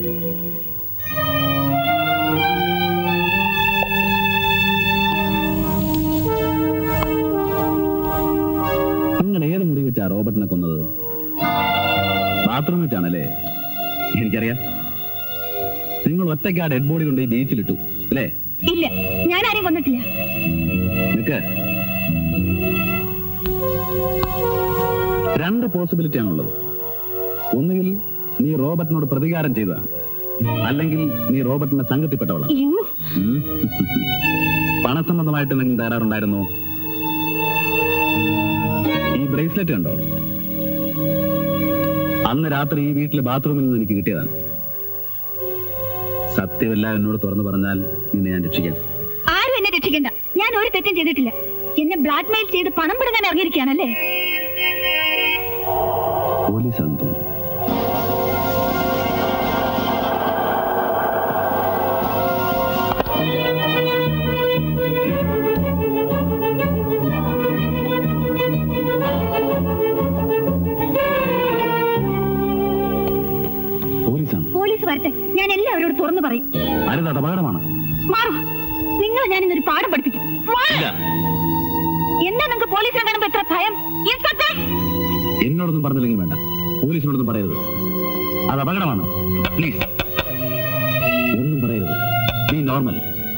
നിങ്ങൾ ഏത് മുറി വെച്ചാ റോബർട്ടിനെ കൊന്നത് ബാത്റൂം വെച്ചാണല്ലേ എനിക്കറിയാം നിങ്ങൾ ഒറ്റയ്ക്ക് ആ ഡെഡ് ബോഡി കൊണ്ട് ഈ ബീച്ചിലിട്ടു അല്ലേ ഇല്ല ഞാൻ ആരെയും കൊന്നിട്ടില്ല നിക്ക് രണ്ട് പോസിബിലിറ്റി ആണുള്ളത് ഒന്നുകിൽ നീ റോബർട്ടിനോട് പ്രതികാരം ചെയ്തതാണ് അല്ലെങ്കിൽ നീ റോബർട്ടിന്റെ സംഘത്തിൽപ്പെട്ടവളാണ് അയ്യോ ഉം. പണസംബന്ധമായിട്ട് എന്തെങ്കിലും തകരാറുണ്ടായിരുന്നോ ഈ ബ്രേസ്ലെറ്റ് കണ്ടോ അന്ന് രാത്രി ഈ വീട്ടിലെ ബാത്റൂമിൽ നിന്ന് എനിക്ക് കിട്ടിയതാണ് സത്യമെല്ലാം എന്നോട് തുറന്നു പറഞ്ഞാൽ നിന്നെ ഞാൻ രക്ഷിക്കാം ആരും എന്നെ രക്ഷിക്കണ്ട ഞാൻ ഒരു തെറ്റും ചെയ്തിട്ടില്ല എന്നെ ബ്ലാക്ക് മെയിൽ ചെയ്ത് പണം പിടുങ്ങാൻ ഇറങ്ങിയിരിക്കുകയാണല്ലേ പോലീസാണെന്ന് തോന്നുന്നു പോലീസാണ് പോലീസ് വരട്ടെ ഞാൻ എല്ലാവരോടും തുറന്നു പറയും അരുത് അത് അപകടമാണ് മാറൂ നിങ്ങൾ ഞാൻ ഇന്നൊരു പാഠം പഠിപ്പിക്കും മാറ്. ഇല്ല എന്താ നിങ്ങൾക്ക് പോലീസിനെ കാണുമ്പോ എത്ര ഭയം ഇൻസ്പെക്ടർ എന്നോടൊന്നും പറഞ്ഞില്ലെങ്കിൽ വേണ്ട പോലീസിനോടൊന്നും പറയരുത് അത് അപകടമാണ് പ്ലീസ് ഒന്നും പറയരുത് ബി നോർമൽ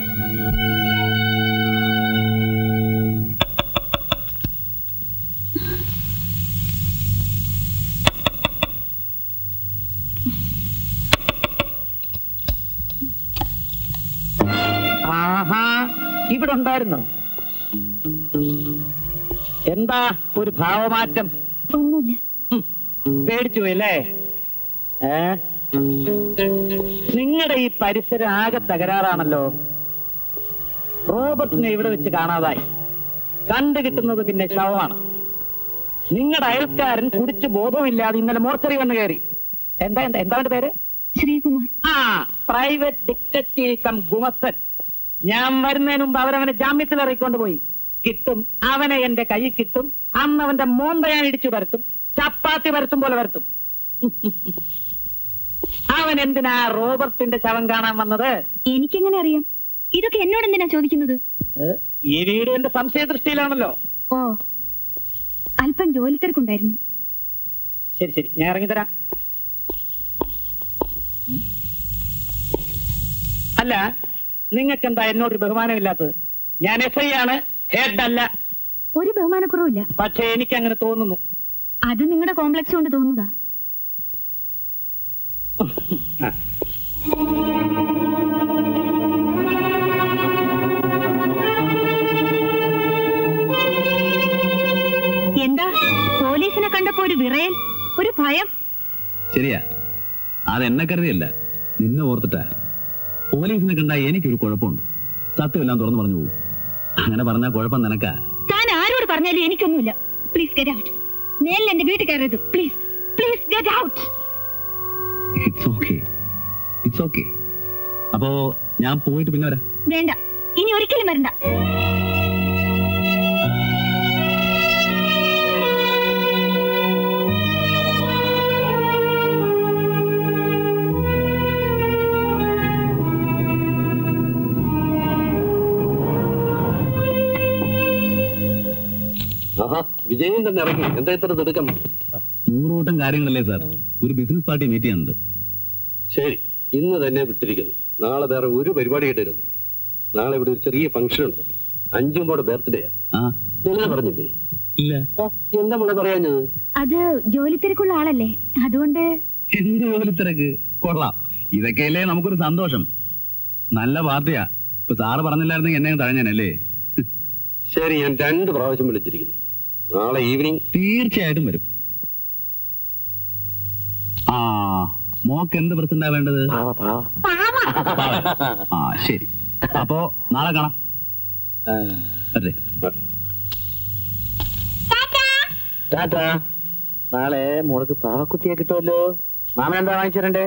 ആഹാ ഇവിടെ ഉണ്ടായിരുന്നോ എന്താ ഒരു ഭാവമാറ്റം ഒന്നുമില്ല ഹും, പേടിച്ചു പോയല്ലേ ഏ നിങ്ങളുടെ ഈ പരിസരം ആകെ തകരാറാണല്ലോ റോബർട്ടിനെ ഇവിടെ വെച്ച് കാണാതായി കണ്ടു കിട്ടുന്നത് പിന്നെ ശവമാണ് നിങ്ങളുടെ അയൽക്കാരൻ കുടിച്ച് ബോധവുമില്ലാതെ ഇന്നലെ മോർച്ചറി വന്ന് കയറി എന്താ എന്താ എന്താ അവന്റെ പേര് ശ്രീകുമാർ ആ പ്രൈവറ്റ് ഡിറ്റക്റ്റീവ് കം ഗുമസ്തൻ ഞാൻ വരുന്നതിന് മുമ്പ് അവരവനെ ജാമ്യത്തിൽ ഇറക്കിക്കൊണ്ട് പോയി കിട്ടും അവനെ എന്റെ കൈ കിട്ടും അന്ന് അവന്റെ മോന്ത ഞാൻ ഇടിച്ചു വരത്തും ചപ്പാത്തി വരത്തും പോലെ വരത്തും അവൻ എന്തിനാ റോബർട്ടിന്റെ ശവം കാണാൻ വന്നത് എനിക്കെങ്ങനെ അറിയാം ഇതൊക്കെ എന്നോട് എന്തിനാ ചോദിക്കുന്നത് ഏ, ഈ വീട് എന്റെ സംശയ ദൃഷ്ടിയിലാണല്ലോ ഓ അല്പം ജോലി തിരക്കുണ്ടായിരുന്നു ശരി ശരി ഞാൻ ഇറങ്ങിത്തരാം അല്ല നിങ്ങൾക്ക് എന്താ എന്നോട് ബഹുമാനമില്ലാത്തത് ഞാൻ എസ് ഐ ആണ് ഹെഡ് അല്ല ഒരു ബഹുമാനക്കുറവില്ല പക്ഷെ എനിക്ക് അങ്ങനെ തോന്നുന്നു അത് നിങ്ങളുടെ കോംപ്ലക്സ് കൊണ്ട് തോന്നുന്നതാ ആ. എന്താ പോലീസിനെ കണ്ടപ്പോ ഒരു വിറയൽ ഒരു ഭയം ശരിയാ അത് എന്നെ കരുതിയല്ല നിന്നെ ഓർത്തിട്ടാ പോലീസിനെ കണ്ടാ എനിക്കൊരു കുഴപ്പമുണ്ട് സത്യമെല്ലാം തുറന്നു പറഞ്ഞു പോകും അങ്ങനെ പറഞ്ഞാൽ കുഴപ്പം നിനക്കാ താൻ ആരോട് പറഞ്ഞാലും എനിക്കൊന്നുമില്ല പ്ലീസ് ഗെറ്റ് ഔട്ട് നേരിൽ എന്റെ വീട്ടിൽ കയറരുത് please please get out it's okay it's okay അപ്പോ ഞാൻ പോയിട്ട് പിന്നെ വരാം വേണ്ട ഇനി ഒരിക്കലും വരണ്ട വിജയൻ തന്നെ ഇറങ്ങി എന്താ ഇത്ര തിടുക്കം നൂറുകൂട്ടം കാര്യങ്ങളല്ലേ സാർ ഒരു ബിസിനസ് പാർട്ടി മീറ്റ് ചെയ്യാനുണ്ട് ശരി ഇന്ന് തന്നെ വിട്ടിരിക്കുന്നു നാളെ വേറെ ഒരു പരിപാടി ഇടരുത് നാളെ ഇവിടെ ഒരു ചെറിയ ഫംഗ്ഷൻ ഉണ്ട് അഞ്ചുമ്പോടെ ബർത്ത്ഡേ ആ ഞാൻ പറഞ്ഞില്ലേ ഇല്ല ആ, എന്താ മോളെ പറയാഞ്ഞത് അത് ജോലി തിരക്കുള്ള ആളല്ലേ അതുകൊണ്ട് എന്ത് ജോലി തിരക്ക് കൊള്ളാം ഇതൊക്കെയല്ലേ നമുക്കൊരു സന്തോഷം നല്ല പാർട്ടിയാ ഇപ്പൊ സാറ് പറഞ്ഞില്ലായിരുന്നെങ്കിൽ എന്നെ തഴഞ്ഞാനല്ലേ ശരി ഞാൻ രണ്ട് പ്രാവശ്യം വിളിച്ചിരിക്കുന്നു നാളെ ഈവനിങ് തീർച്ചയായിട്ടും വരും ആ മോക്ക് എന്ത് പ്രസന്റാ വേണ്ടത് പാവ. ആ ശരി അപ്പോ നാളെ കാണാം അതെ ടാറ്റാ നാളെ മോൾക്ക് പാവക്കുട്ടിയെ കിട്ടുമല്ലോ മാമൻ എന്താ വാങ്ങിച്ചിരണ്ടേ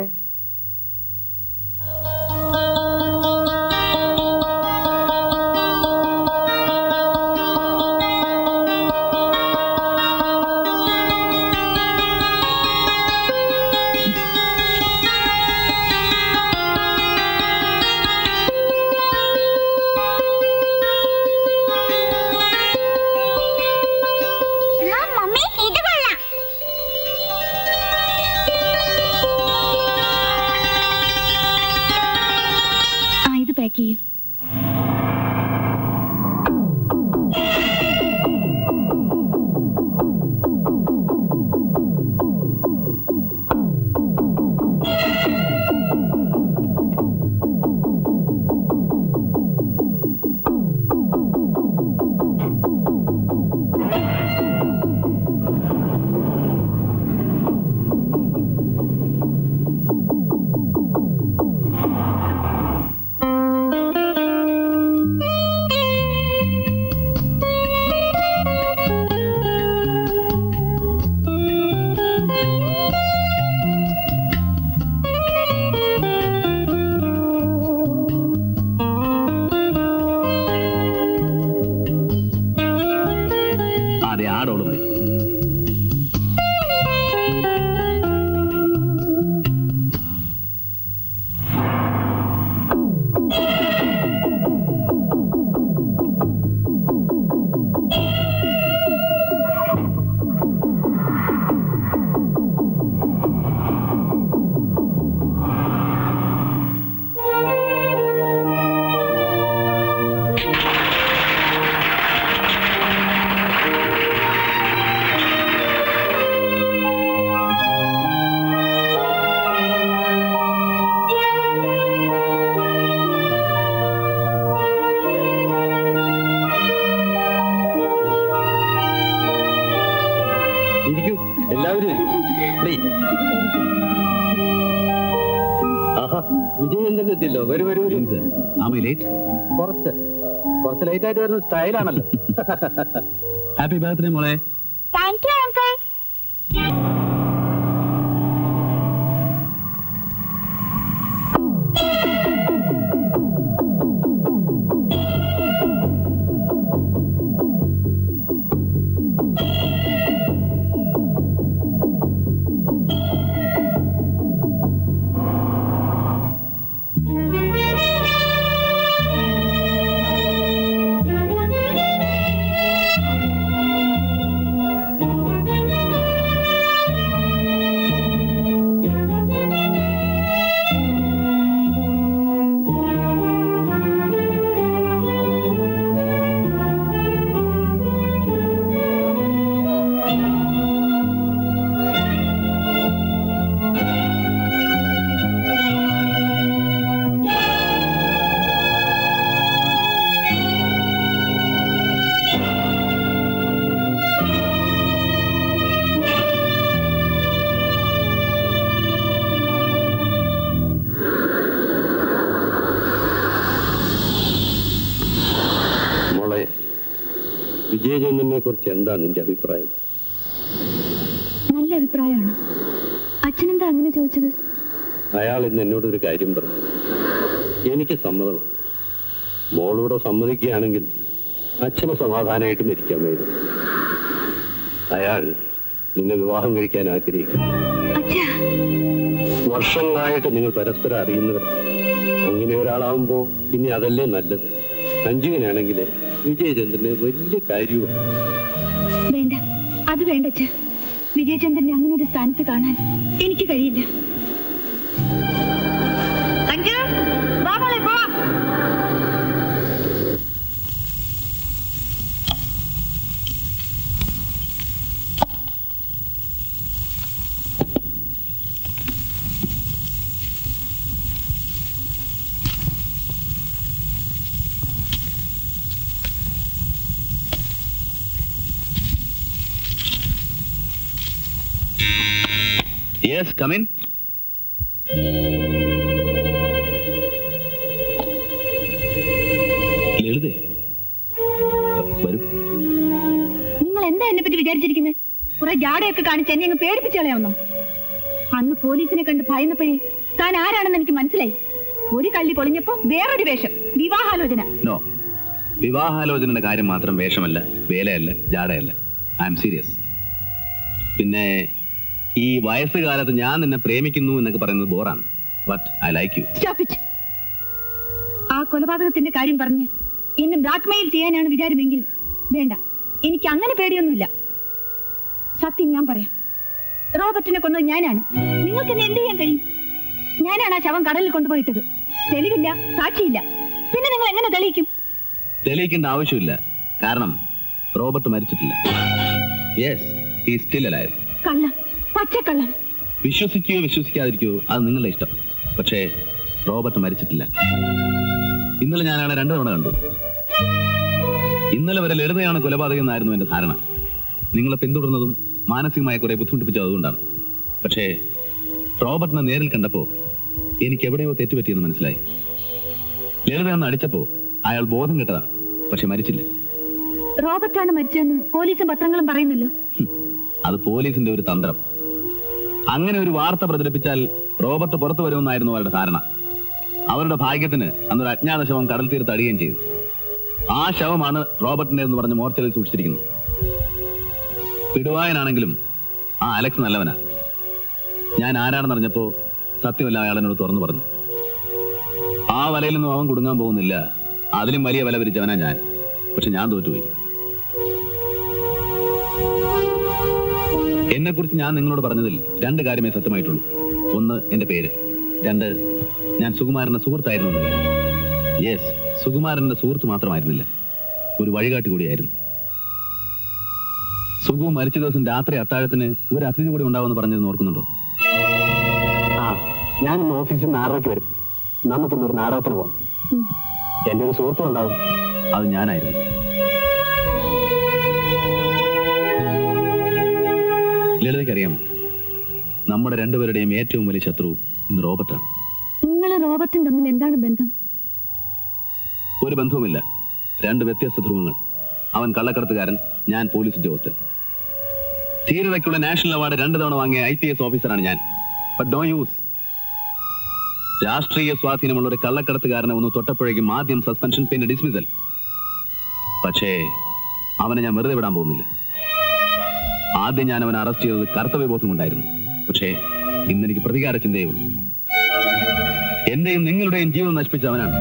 മമ്മി ഇത് കൊള്ളാം ആ ഇത് പാക്ക് ചെയ്യൂ അതെ ആടോള് മതി ഇരിക്കൂ എല്ലാവരും ഇരിക്കൂ. Please. ആഹാ വിജയൻ തന്നെ എത്തില്ലോ വരൂ വരൂ വരൂ സർ ആമ ലേറ്റ് കുറച്ച് കുറച്ച് ലേറ്റ് ആയിട്ട് വരുന്ന സ്റ്റൈലാണല്ലോ ഹാപ്പി ബർത്ത്ഡേ മോളെ താങ്ക് യു അങ്കിൾ മോളെ വിജയചന്ദ്രനെ കുറിച്ച് എന്താ നിന്റെ അഭിപ്രായം നല്ല അഭിപ്രായമാണ് അച്ഛനെന്താ അങ്ങനെ ചോദിച്ചത് അയാൾ ഇന്ന് എന്നോട് ഒരു കാര്യം പറഞ്ഞു എനിക്ക് സമ്മതമാണ് മോളൂടെ സമ്മതിക്കുകയാണെങ്കിൽ അച്ഛന് സമാധാനമായിട്ട് മരിക്കാമായിരുന്നു അയാൾ നിന്നെ വിവാഹം കഴിക്കാൻ ആഗ്രഹിക്കുന്നു അച്ഛാ വർഷങ്ങളായിട്ട് നിങ്ങൾ പരസ്പരം അറിയുന്നവർ അങ്ങനെ ഒരാളാവുമ്പോ ഇനി അതല്ലേ നല്ലത് സഞ്ജുവിനാണെങ്കിൽ വിജയചന്ദ്രന് വലിയ കാര്യവും വേണ്ട അത് വേണ്ടച്ച വിജയചന്ദ്രനെ അങ്ങനെ ഒരു സ്ഥാനത്ത് കാണാൻ എനിക്ക് കഴിയില്ല അഞ്ചു വാ മോളെ പോ യെസ് കമിൻ ലളിതേ വരൂ നിങ്ങൾ എന്താ എന്നെ പറ്റി വിചാരിച്ചിരിക്കുന്നത് കുറെ ജാടയൊക്കെ കാണിച്ച് എന്നെ അങ്ങ് പേടിപ്പിച്ചു കളയാവുന്നോ അന്ന് പോലീസിനെ കണ്ട് ഭയന്നപ്പോഴേ താൻ ആരാണെന്ന് എനിക്ക് മനസ്സിലായി ഒരു കള്ളി പൊളിഞ്ഞപ്പോ വേറൊരു വേഷം വിവാഹാലോചന നോ വിവാഹാലോചനയുടെ കാര്യം മാത്രം വേഷമല്ല വേലയല്ല ജാടയല്ല ഐ എം സീരിയസ് പിന്നെ ഈ വയസ്സുകാലത്ത് ഞാൻ നിന്നെ പ്രേമിക്കുന്നു എന്നൊക്കെ പറയുന്നത് ബോറാണ് but I like you Stop it. ആ കൊലപാതകത്തിന്റെ കാര്യം പറഞ്ഞ് എന്നെ ബ്ലാക്ക്മെയിൽ ചെയ്യാനാണ് വിചാരമെങ്കിൽ വേണ്ട എനിക്ക് അങ്ങനെ പേടിയൊന്നുമില്ല സത്യം ഞാൻ പറയാം റോബർട്ടിനെ കൊന്നത് ഞാനാണ് നിങ്ങൾക്ക് എന്നെ എന്ത് ചെയ്യാൻ കഴിയും ഞാനാണ് ആ ശവം കടലിൽ കൊണ്ടുപോയിട്ടത് തെളിവില്ല സാക്ഷിയില്ല പിന്നെ നിങ്ങൾ എങ്ങനെ തെളിയിക്കും തെളിയിക്കേണ്ട ആവശ്യമില്ല കാരണം റോബർട്ട് മരിച്ചിട്ടില്ല യെസ് ഹി സ്റ്റിൽ അലൈവ് കള്ളം പച്ചക്കള്ളം വിശ്വസിക്കുകയോ വിശ്വസിക്കാതിരിക്കുകയോ അത് നിങ്ങളുടെ ഇഷ്ടം പക്ഷേ റോബർട്ട് മരിച്ചിട്ടില്ല ഇന്നലെ ഞാൻ അയാളെ രണ്ടു തവണ കണ്ടു ഇന്നലെ വരെ ലളിതയാണ് കൊലപാതകം എന്നായിരുന്നു എന്റെ ധാരണ നിങ്ങളെ പിന്തുടർന്നതും മാനസികമായ കുറെ ബുദ്ധിമുട്ടിപ്പിച്ചത് അതുകൊണ്ടാണ് പക്ഷേ റോബർട്ടിനെ നേരിൽ കണ്ടപ്പോ എനിക്ക് എവിടെയോ തെറ്റുപറ്റിയെന്ന് മനസ്സിലായി ലളിത എന്ന് അടിച്ചപ്പോ അയാൾ ബോധം കെട്ടതാണ് പക്ഷെ മരിച്ചില്ല റോബർട്ടാണ് മരിച്ചതെന്ന് പോലീസും പത്രങ്ങളും പറയുന്നല്ലോ ഹും, അത് പോലീസിന്റെ ഒരു തന്ത്രം അങ്ങനെ ഒരു വാർത്ത പ്രചരിപ്പിച്ചാൽ റോബർട്ട് പുറത്തു വരുമെന്നായിരുന്നു അവരുടെ ധാരണ അവരുടെ ഭാഗ്യത്തിന് അന്നൊരു അജ്ഞാത ശവം കടൽ തീർത്ത് അടിയുകയും ചെയ്തു ആ ശവമാണ് റോബർട്ടിന്റെ എന്ന് പറഞ്ഞ് മോർച്ചറിൽ സൂക്ഷിച്ചിരിക്കുന്നത് പിടുവായനാണെങ്കിലും ആ അലക്സ് നല്ലവനാ ഞാൻ ആരാണെന്ന് അറിഞ്ഞപ്പോ സത്യമല്ല അയാൾ എന്നോട് തുറന്നു പറഞ്ഞു ആ വലയിൽ നിന്നും അവൻ കുടുങ്ങാൻ പോകുന്നില്ല അതിലും വലിയ വില വിരിച്ചവനാ ഞാൻ പക്ഷെ ഞാൻ തോറ്റുപോയി എന്നെ കുറിച്ച് ഞാൻ നിങ്ങളോട് പറഞ്ഞതിൽ രണ്ട് കാര്യമേ സത്യമായിട്ടുള്ളൂ ഒന്ന് എന്റെ പേര് രണ്ട് ഞാൻ സുകുമാരന്റെ സുഹൃത്തായിരുന്നു എന്ന കാര്യം യെസ് സുകുമാരന്റെ സുഹൃത്ത് മാത്രമായിരുന്നില്ല ഒരു വഴികാട്ടി കൂടിയായിരുന്നു സുഖു മരിച്ച ദിവസം രാത്രി അത്താഴത്തിന് ഒരു അതിഥി കൂടി ഉണ്ടാവുമെന്ന് പറഞ്ഞത് ഓർക്കുന്നുണ്ടോ ആ ഞാൻ ഇന്ന് ഓഫീസിൽ നിന്ന് ആറരയ്ക്ക് വരും നമുക്കിന്നൊരു നാടകത്തിന് പോകാം എന്റെ ഒരു സുഹൃത്തും ഉണ്ടാവും അത് ഞാനായിരുന്നു ലളിതയ്ക്കറിയാമോ നമ്മുടെ രണ്ടുപേരുടെയും ഏറ്റവും വലിയ ശത്രു ഇന്ന് റോബർട്ടാണ് നിങ്ങൾ റോബർട്ടും തമ്മിൽ എന്താണ് ബന്ധം ഒരു ബന്ധവുമില്ല രണ്ട് വ്യത്യസ്ത ധ്രുവങ്ങൾ അവൻ കള്ളക്കടത്തുകാരൻ ഞാൻ പോലീസ് ഉദ്യോഗസ്ഥൻ ധീരതയ്ക്കുള്ള നാഷണൽ അവാർഡ് രണ്ടു തവണ വാങ്ങിയ ഐ പി എസ് ഓഫീസറാണ് ഞാൻ ബട്ട് ഡോ യൂസ് രാഷ്ട്രീയ സ്വാധീനമുള്ള ഒരു കള്ളക്കടത്തുകാരനെ ഒന്ന് തൊട്ടപ്പോഴേക്കും ആദ്യം സസ്പെൻഷൻ പിന്നെ ഡിസ്മിസൽ പക്ഷേ അവനെ ഞാൻ വെറുതെ വിടാൻ പോകുന്നില്ല ആദ്യം ഞാൻ അവനെ അറസ്റ്റ് ചെയ്തത് കർത്തവ്യബോധം കൊണ്ടായിരുന്നു പക്ഷേ ഇന്നെനിക്ക് പ്രതികാര ചിന്തയേ ഉള്ളൂ എന്റെയും നിങ്ങളുടെയും ജീവൻ നശിപ്പിച്ച അവനാണ്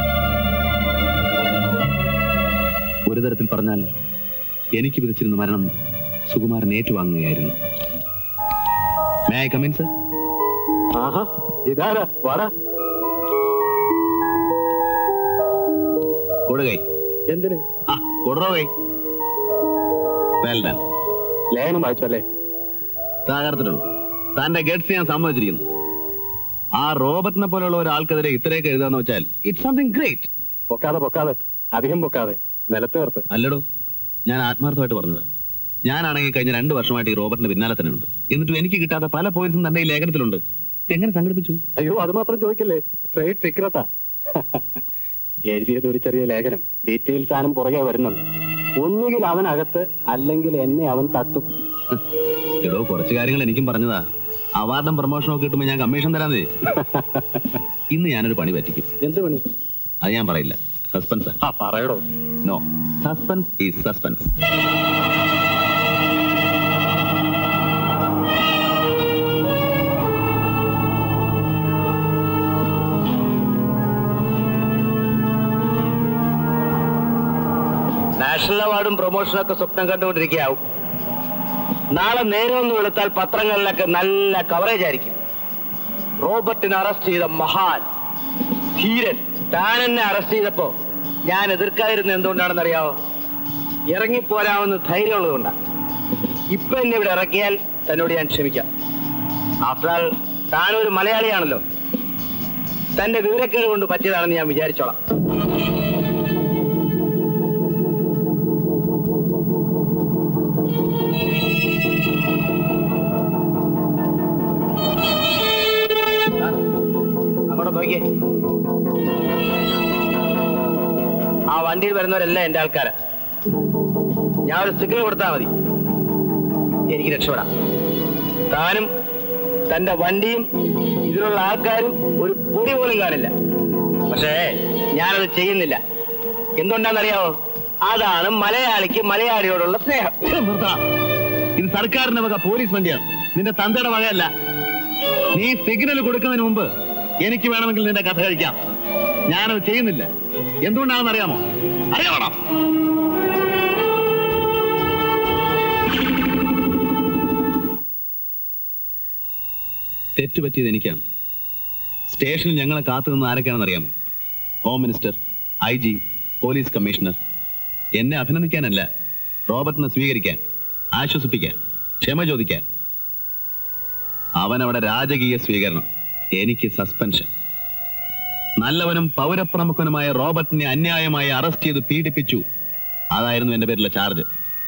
ഒരു തരത്തിൽ പറഞ്ഞാൽ എനിക്ക് വിധിച്ചിരുന്ന മരണം സുകുമാരൻ ഏറ്റുവാങ്ങുകയായിരുന്നു മേ ഐ കമിൻ സർ ആഹാ ഇതാരാ വാടാ കൊടുകൈ എന്തിന് ആ കൊടുറോ കൈ വെൽ ഡൺ ലേഖനം വായിച്ചല്ലേ തകർത്തിട്ടുണ്ട് തന്റെ ഗഡ്സ് ഞാൻ സമ്മതിച്ചിരിക്കുന്നു ആ റോബർട്ടിനെ പോലെയുള്ള ഒരാൾക്കെതിരെ ഇത്രയൊക്കെ എഴുതാന്ന് വെച്ചാൽ ഇറ്റ്സ് സംതിങ് ഗ്രേറ്റ് പൊക്കാതെ പൊക്കാതെ അധികം പൊക്കാതെ നിലത്ത് നിർത്ത് അല്ലടോ ഞാൻ ആത്മാർത്ഥമായിട്ട് പറഞ്ഞത് ഞാനാണെങ്കിൽ കഴിഞ്ഞ രണ്ടു വർഷമായിട്ട് ഈ റോബർട്ടിന്റെ പിന്നാലെ തന്നെ ഉണ്ട് എന്നിട്ടും എനിക്ക് കിട്ടാത്ത പല പോയിന്റ്സും തന്റെ ഈ ലേഖനത്തിലുണ്ട് എങ്ങനെ സംഘടിപ്പിച്ചു അയ്യോ അത് മാത്രം ചോദിക്കല്ലേ ട്രേഡ് സീക്രട്ടാ എഴുതിയത് ഒരു ചെറിയ ലേഖനം ഡീറ്റെയിൽസ് ആനും പുറകെ വരുന്നുണ്ട് ഒന്നുകിൽ അവനകത്ത് അല്ലെങ്കിൽ എന്നെ അവൻ തട്ടും എടോ കുറച്ച് കാര്യങ്ങൾ എനിക്കും പറഞ്ഞതാ അവാർഡും പ്രൊമോഷനും ഒക്കെ കിട്ടുമ്പോൾ ഞാൻ കമ്മീഷൻ തരാന്നേ ഇന്ന് ഞാനൊരു പണി പറ്റിക്കും എന്ത് പണി അത് ഞാൻ പറയില്ല സസ്പെൻസ് ആ പറയടോ no suspense is suspense national അവാർഡും പ്രൊമോഷനും ഒക്കെ സ്വപ്നം കണ്ടുകൊണ്ടിരിക്കുകയാവും നാളെ നേരമൊന്ന് വെളുത്താൽ പത്രങ്ങളിലൊക്കെ നല്ല കവറേജ് ആയിരിക്കും റോബർട്ടിനെ അറസ്റ്റ് ചെയ്ത മഹാൻ ധീരൻ താൻ എന്നെ അറസ്റ്റ് ചെയ്തപ്പോ ഞാൻ എതിർക്കാതിരുന്ന എന്തുകൊണ്ടാണെന്ന് അറിയാവോ ഇറങ്ങിപ്പോരാമെന്ന് ധൈര്യമുള്ളതുകൊണ്ടാണ് ഇപ്പൊ എന്നെ ഇവിടെ ഇറക്കിയാൽ തന്നോട് ഞാൻ ക്ഷമിക്കാം ആഫ്റ്റർ ആൾ താനൊരു മലയാളിയാണല്ലോ തന്റെ വിവരക്കേട് കൊണ്ട് പറ്റിയതാണെന്ന് ഞാൻ വിചാരിച്ചോളാം ആ, അങ്ങോട്ട് നോക്കിയേ ആ വണ്ടിയിൽ വരുന്നവരെല്ലാം എന്റെ ആൾക്കാരാ ഞാൻ ഒരു സിഗ്നൽ കൊടുത്താൽ മതി എനിക്ക് രക്ഷപ്പെടാം താനും തന്റെ വണ്ടിയും ഇതിലുള്ള ആൾക്കാരും ഒരു പൊടി പോലും കാണില്ല പക്ഷേ ഞാനത് ചെയ്യുന്നില്ല എന്തുകൊണ്ടാണെന്നറിയാവോ അതാണ് മലയാളിക്ക് മലയാളിയോടുള്ള സ്നേഹം നിർത്തണം ഇത് സർക്കാരിന്റെ വക പോലീസ് വണ്ടിയാണ് നിന്റെ തന്തയുടെ വകയല്ല നീ സിഗ്നൽ കൊടുക്കുന്നതിന് മുമ്പ് എനിക്ക് വേണമെങ്കിൽ നിന്റെ കഥ കഴിക്കാം ഞാനത് ചെയ്യുന്നില്ല എന്തുകൊണ്ടാണെന്ന് അറിയാമോ അറിയാമോ തെറ്റുപറ്റിയത് എനിക്കാണ് സ്റ്റേഷനിൽ ഞങ്ങളെ കാത്തു നിന്ന് ആരൊക്കെയാണെന്ന് അറിയാമോ home minister I G police commissioner എന്നെ അഭിനന്ദിക്കാനല്ല റോബർട്ടിനെ സ്വീകരിക്കാൻ ആശ്വസിപ്പിക്കാൻ ക്ഷമ ചോദിക്കാൻ അവൻ അവിടെ രാജകീയ സ്വീകരണം എനിക്ക് സസ്പെൻഷൻ നല്ലവനും പൗരപ്രമുഖനുമായ റോബർട്ടിനെ അന്യായമായി അറസ്റ്റ് ചെയ്ത് പീഡിപ്പിച്ചു അതായിരുന്നു എന്റെ പേരിലെ ചാർജ്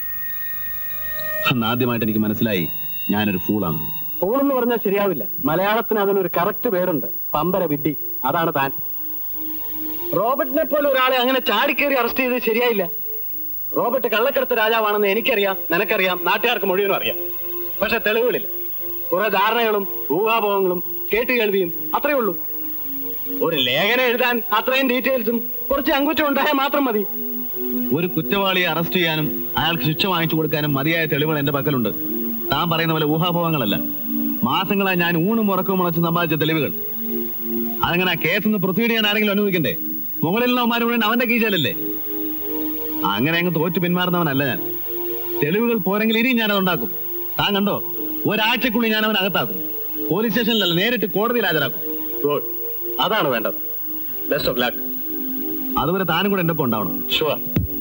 അന്ന് ആദ്യമായിട്ട് എനിക്ക് മനസ്സിലായി ഞാനൊരു ഫൂളാണെന്ന് ഫോണെന്ന് പറഞ്ഞാൽ ശരിയാവില്ല മലയാളത്തിന് അതിനൊരു കറക്റ്റ് പേരുണ്ട് പമ്പര വിഡ്ഢി അതാണ് താൻ റോബർട്ടിനെ പോലെ ഒരാളെ അങ്ങനെ ചാടിക്കേറി അറസ്റ്റ് ചെയ്ത് ശരിയായില്ല റോബർട്ട് കള്ളക്കടത്ത് രാജാവാണെന്ന് എനിക്കറിയാം നിനക്കറിയാം നാട്ടുകാർക്ക് മുഴുവനും അറിയാം പക്ഷെ തെളിവുകളില്ല കുറെ ധാരണകളും ഊഹാഭോഗങ്ങളും കേട്ടുകേൾവിയും അത്രയേ ഉള്ളൂ ഒരു ലേഖനം എഴുതാൻ അത്രയും ഡീറ്റെയിൽസും കുറച്ച് അങ്കുറ്റം ഉണ്ടായാൽ മാത്രം മതി ഒരു കുറ്റവാളിയെ അറസ്റ്റ് ചെയ്യാനും അയാൾക്ക് ശിക്ഷ വാങ്ങിച്ചു കൊടുക്കാനും മതിയായ തെളിവുകൾ എന്റെ പക്കലുണ്ട് താൻ പറയുന്ന പോലെ ഊഹാഭോഗങ്ങളല്ല മാസങ്ങളായി ഞാൻ ഊണും ഉറക്കവും മുളച്ച് സമ്പാദിച്ച തെളിവുകൾ അതങ്ങനെ കേസ് ഒന്ന് പ്രൊസീഡ് ചെയ്യാൻ ആരെങ്കിലും അനുവദിക്കണ്ടേ മുകളിൽ നിന്നവന്മാർ മുഴുവൻ അവന്റെ കീശയിലല്ലേ അങ്ങനെ അങ്ങ് തോറ്റു പിന്മാറുന്നവനല്ല ഞാൻ തെളിവുകൾ പോരെങ്കിൽ ഇനിയും ഞാനത് ഉണ്ടാക്കും താൻ കണ്ടോ ഒരാഴ്ചക്കുള്ളിൽ ഞാൻ അവൻ അകത്താക്കും പോലീസ് സ്റ്റേഷനിലല്ല നേരിട്ട് കോടതിയിൽ ഹാജരാക്കും ഗുഡ് അതാണ് വേണ്ടത് ബെസ്റ്റ് ഓഫ് ലക്ക് അതുവരെ താനും കൂടെ എന്റെ ഒപ്പം ഉണ്ടാവണം ഷുവർ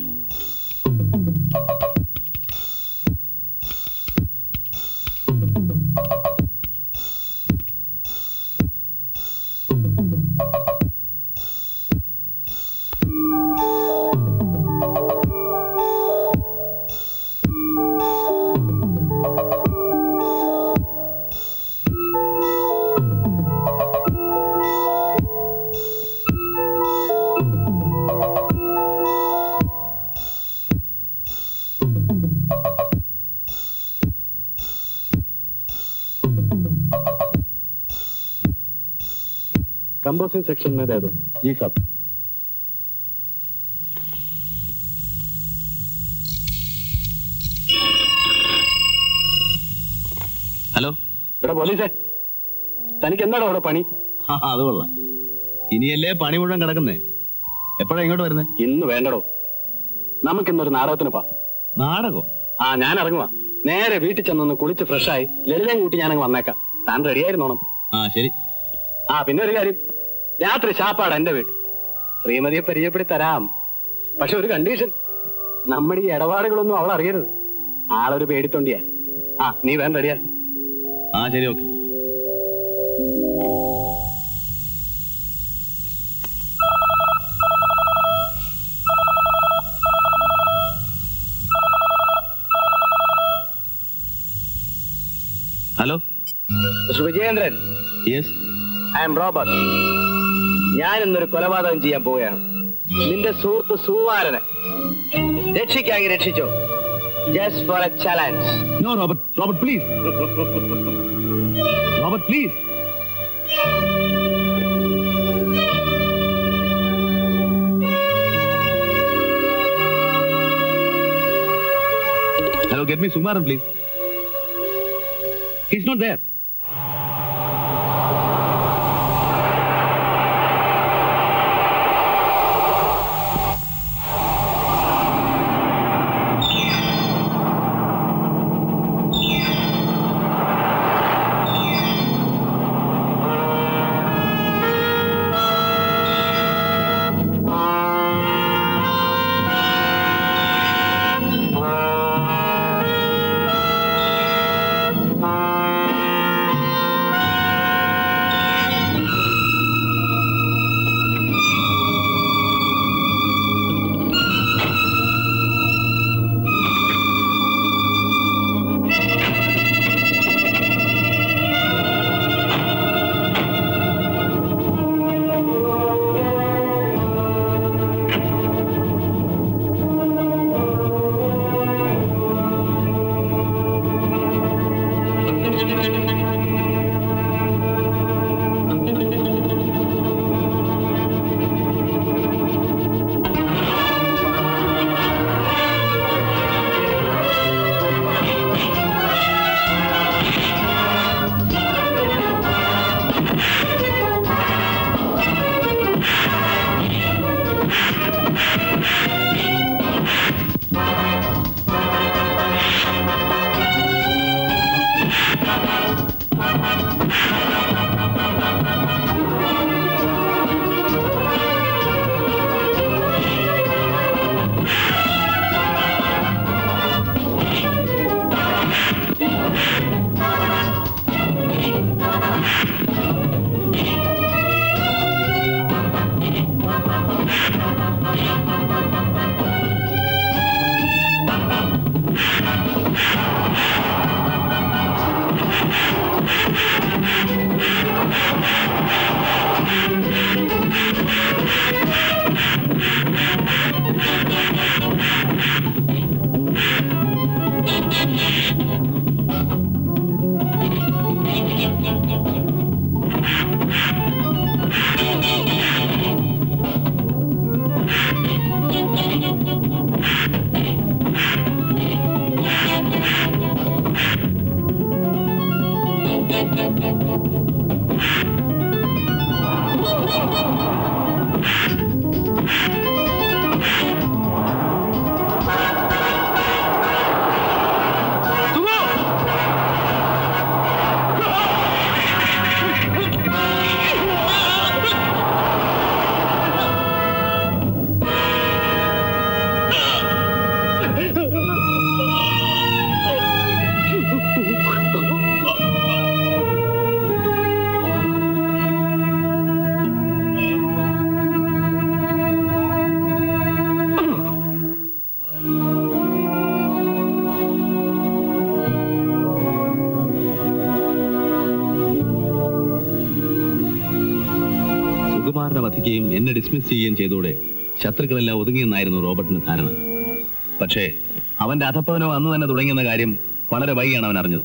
कंपोजिंग सेक्शन में दे दो ജി സാബ് ഹലോ ഇവിടെ പോലീസേ തനിക്ക് എന്താണ് അവിടെ പണി ആ അത് കൊള്ളാം ഇനിയല്ലേ പണി മുഴുവൻ കിടക്കുന്നേ എപ്പോഴാ ഇങ്ങോട്ട് വരുന്നേ ഇന്ന് വേണ്ടടോ നമുക്കിന്നൊരു നാടകത്തിന് പോവാം നാടകോ ആ ഞാൻ ഇറങ്ങുവാ നേരെ വീട്ടിൽ ചെന്നൊന്ന് കുളിച്ച് ഫ്രഷായി ലളിതയും കൂട്ടി ഞാനങ്ങ് വന്നേക്കാം താൻ റെഡിയായിരുന്നോണം ആ ശരി ആ പിന്നെ ഒരു കാര്യം രാത്രി ശാപ്പാട് എന്റെ വീട്ടിൽ ശ്രീമതിയെ പരിചയപ്പെടുത്തി തരാം പക്ഷെ ഒരു കണ്ടീഷൻ നമ്മുടെ ഈ ഇടപാടുകളൊന്നും അവൾ അറിയരുത് ആളൊരു പേടിത്തൊണ്ടിയാ ആ നീ വേണ്ട റെഡിയാ ആ ശരി okay hello mister Vijayendran yes I am Robert ഞാൻ ഇന്നൊരു കൊലപാതകം ചെയ്യാൻ പോവുകയാണ് നിന്റെ സുഹൃത്ത് സുകുമാരനെ രക്ഷിക്കാമെങ്കിൽ രക്ഷിച്ചോ just for a challenge no Robert Robert please Robert please hello get me Sumaran please he's not there സുകുമാരനെ വധിക്കുകയും എന്നെ ഡിസ്മിസ് ചെയ്യുകയും ചെയ്തോടെ ശത്രുക്കളെല്ലാം ഒതുങ്ങിയെന്നായിരുന്നു റോബർട്ടിന് ധാരണ പക്ഷേ അവന്റെ അധപ്പതനോ അന്ന് തന്നെ തുടങ്ങിയെന്ന കാര്യം വളരെ വൈകിയാണ് അവൻ അറിഞ്ഞത്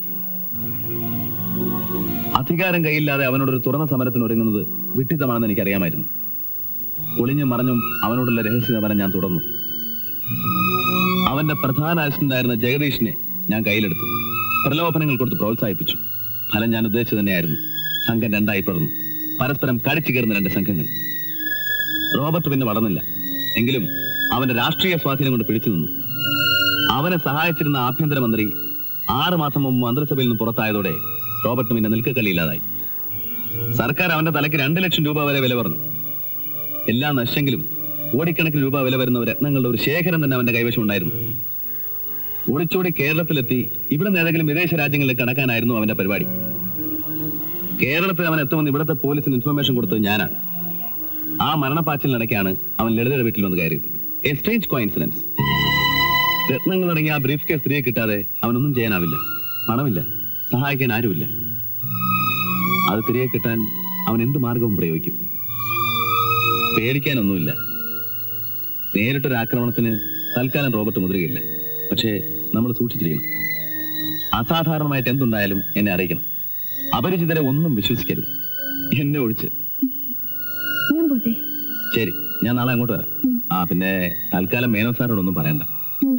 അധികാരം കയ്യില്ലാതെ അവനോടൊരു തുറന്ന സമരത്തിന് ഒരുങ്ങുന്നത് വിട്ടിത്തമാണെന്ന് എനിക്കറിയാമായിരുന്നു ഒളിഞ്ഞും മറഞ്ഞും അവനോടുള്ള രഹസ്യ സമരം ഞാൻ തുടർന്നു അവന്റെ പ്രധാന അസിസ്റ്റന്റായിരുന്ന ജഗദീഷിനെ ഞാൻ കയ്യിലെടുത്തു പ്രലോഭനങ്ങൾ കൊടുത്ത് പ്രോത്സാഹിപ്പിച്ചു ഫലം ഞാൻ ഉദ്ദേശിച്ചു തന്നെയായിരുന്നു സംഘം രണ്ടായി പിറന്നു പരസ്പരം കടിച്ചു കയറുന്ന രണ്ട് സംഘങ്ങൾ റോബർട്ട് പിന്നെ വളർന്നില്ല എങ്കിലും അവന്റെ രാഷ്ട്രീയ സ്വാധീനം കൊണ്ട് പിടിച്ചു നിന്നു അവനെ സഹായിച്ചിരുന്ന ആഭ്യന്തരമന്ത്രി ആറ് മാസം മുമ്പ് മന്ത്രിസഭയിൽ നിന്ന് പുറത്തായതോടെ റോബർട്ട് പിന്നെ നിൽക്കക്കളിയില്ലാതായി സർക്കാർ അവന്റെ തലയ്ക്ക് രണ്ട് ലക്ഷം രൂപ വരെ വില പറഞ്ഞു എല്ലാം നശിച്ചെങ്കിലും കോടിക്കണക്കിന് രൂപ വില വരുന്ന രത്നങ്ങളുടെ ഒരു ശേഖരം തന്നെ അവന്റെ കൈവശം ഉണ്ടായിരുന്നു ഓടിച്ചോടി കേരളത്തിലെത്തി ഇവിടെ നിന്ന് ഏതെങ്കിലും വിദേശ രാജ്യങ്ങളിൽ കടക്കാനായിരുന്നു അവന്റെ പരിപാടി കേരളത്തിൽ അവൻ എത്തുമെന്ന് ഇവിടുത്തെ പോലീസിന് ഇൻഫർമേഷൻ കൊടുത്തത് ഞാനാണ് ആ മരണപ്പാച്ചിലിനിടയ്ക്കാണ് അവൻ ലളിതയുടെ വീട്ടിൽ വന്ന് കയറിയത് എ സ്ട്രേഞ്ച് കോയിൻസിഡൻസ് രത്നങ്ങൾ അടങ്ങിയ ആ ബ്രീഫ് കേസ് സ്ത്രീയെ കിട്ടാതെ അവനൊന്നും ചെയ്യാനാവില്ല പണമില്ല സഹായിക്കാൻ ആരുമില്ല അത് തിരികെ കിട്ടാൻ അവൻ എന്ത് മാർഗവും പ്രയോഗിക്കും പേടിക്കാനൊന്നുമില്ല നേരിട്ടൊരു ആക്രമണത്തിന് തൽക്കാലം റോബർട്ട് മുതിരുകയില്ല പക്ഷേ നമ്മൾ സൂക്ഷിച്ചിരിക്കണം അസാധാരണമായിട്ട് എന്തുണ്ടായാലും എന്നെ അറിയിക്കണം അപരിചിതരെ ഒന്നും വിശ്വസിക്കരുത് എന്നെ ഒഴിച്ച് ഞാൻ പോട്ടെ ശരി ഞാൻ നാളെ അങ്ങോട്ട് വരാം ആ പിന്നെ തൽക്കാലം മേനോ സാറിനോടൊന്നും പറയണ്ട ഉം.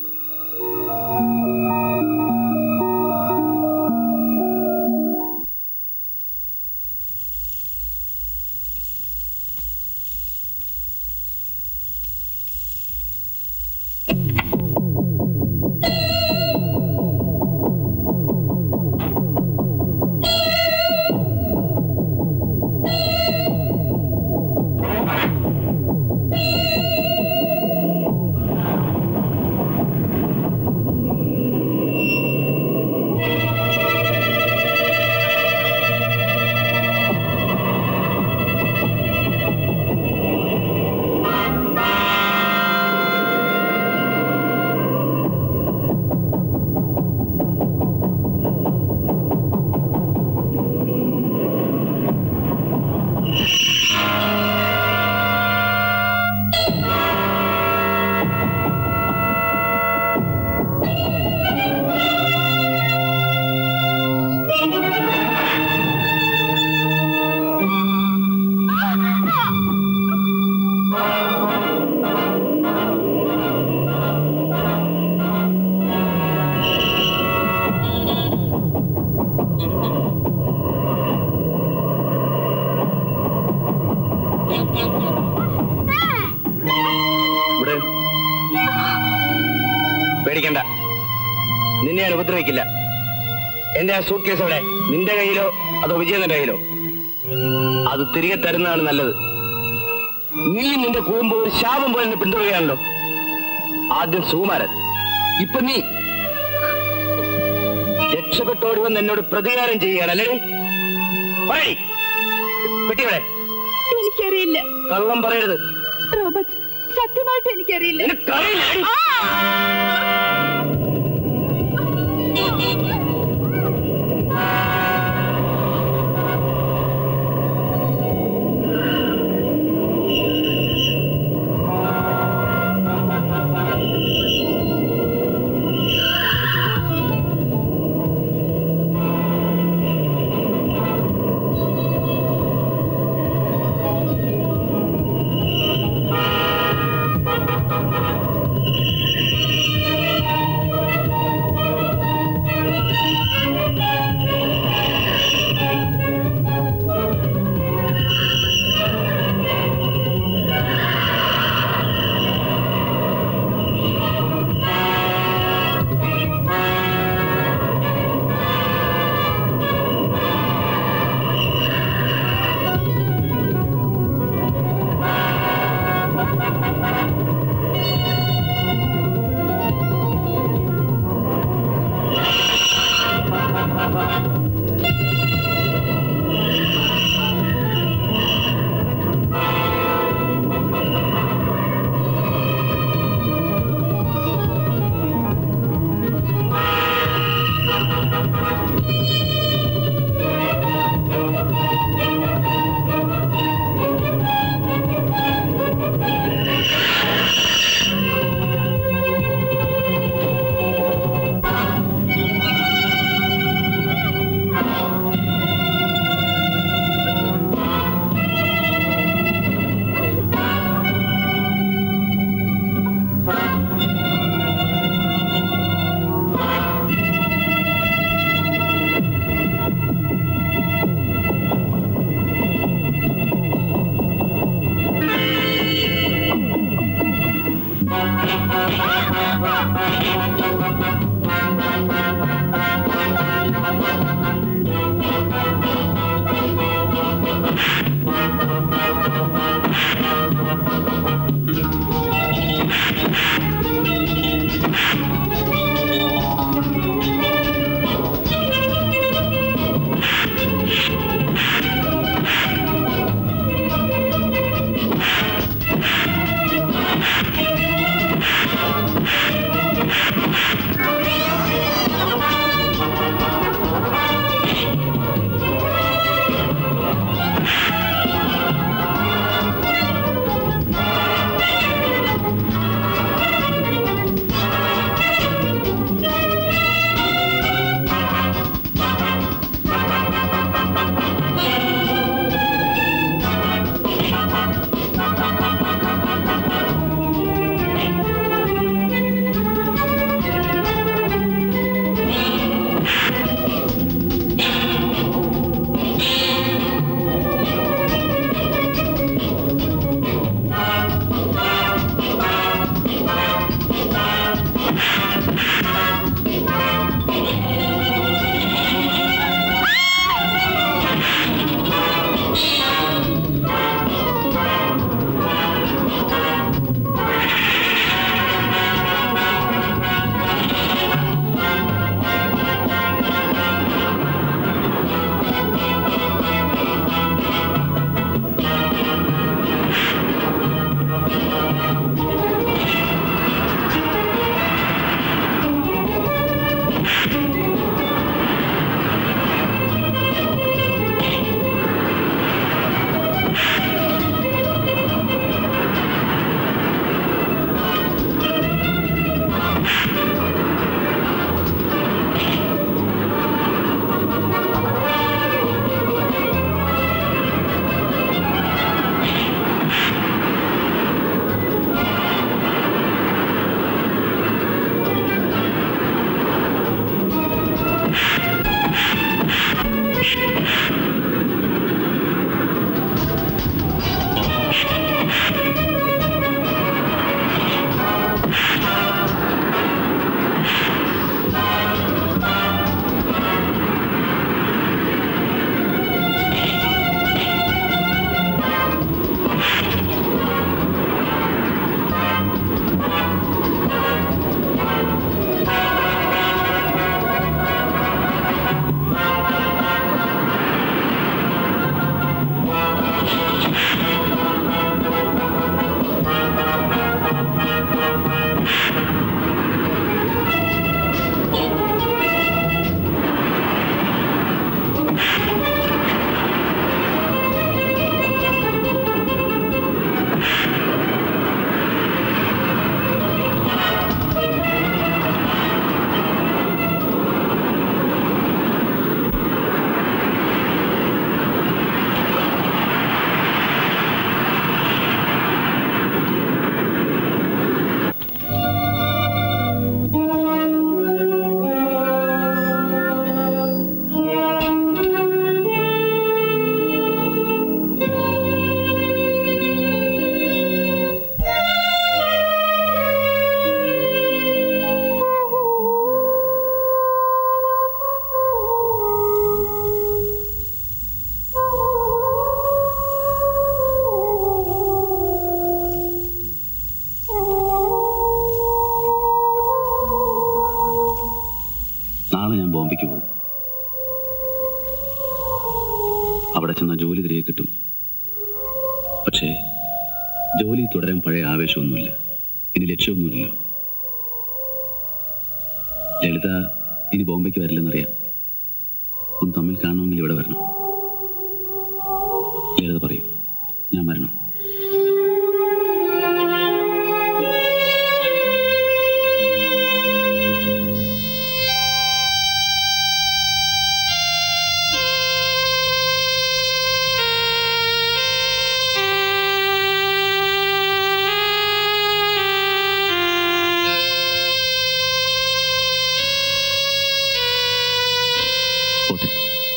ഇവിടെ പേടിക്കണ്ട നിന്നെ ഞാൻ ഉപദ്രവിക്കില്ല എന്റെ ആ സൂട്ട് കേസ് അവിടെ നിന്റെ കയ്യിലോ അതോ വിജയന്റെ കയ്യിലോ അത് തിരികെ തരുന്നതാണ് നല്ലത് നീ നിന്റെ കൂമ്പ് ഒരു ശാപം പോലെ എന്നെ പിന്തുടരുകയാണല്ലോ ആദ്യം സുകുമാരൻ ഇപ്പൊ നീ രക്ഷപ്പെട്ടോടി വന്ന് എന്നോട് പ്രതികാരം ചെയ്യുകയാണല്ലേ പെട്ടിവിടെ എനിക്കറിയില്ല കള്ളം പറയരുത് റോബർട്ട് സത്യമായിട്ട് എനിക്കറിയില്ല നിനക്കറിയില്ലേ? ആ ബോംബെക്ക് പോകും അവിടെ ചെന്ന ജോലി തിരികെ കിട്ടും പക്ഷേ ജോലി തുടരാൻ പഴയ ആവേശമൊന്നുമില്ല ഇനി ലക്ഷ്യമൊന്നുമില്ലല്ലോ ലളിത ഇനി ബോംബെക്ക് വരില്ലെന്നറിയാം ഒന്ന് തമ്മിൽ കാണണമെങ്കിൽ ഇവിടെ വരണം ലളിത പറയൂ ഞാൻ വരണം പോട്ടെ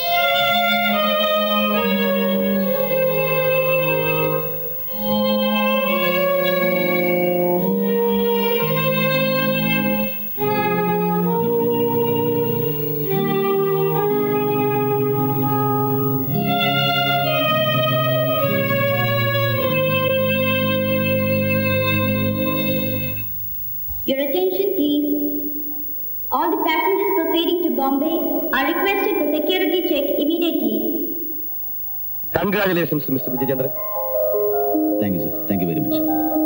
Your attention, please. All the passengers proceeding to Bombay are requested for security check immediately. Congratulations mister Vijayachandran thank you sir thank you very much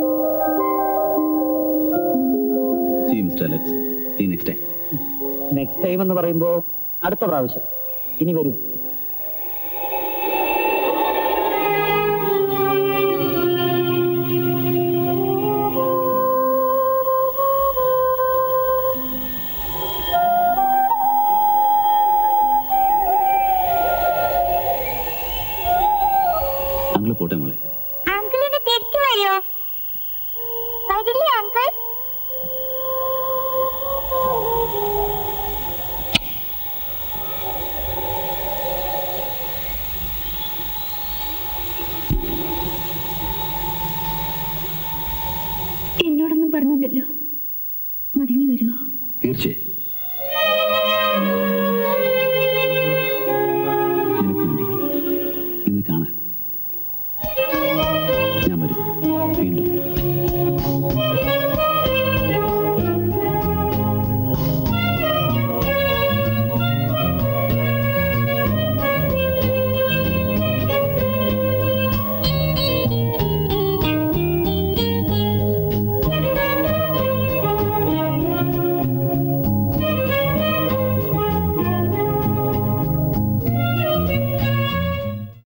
see mister Alex see next time next time എന്ന് പറയുമ്പോ അടുത്ത പ്രാവശ്യം ഇനി വരും uncle പോട്ടെ മോളെ അങ്കിളിന് തിരിച്ചു വരുമോ വരില്ലേ അങ്കിൾ എന്നോടൊന്നും പറഞ്ഞില്ലല്ലോ മടങ്ങി വരുമോ തീർച്ചയായും നിനക്ക് വേണ്ടി ഇന്ന് കാണാൻ ഞാൻ വരും വീണ്ടും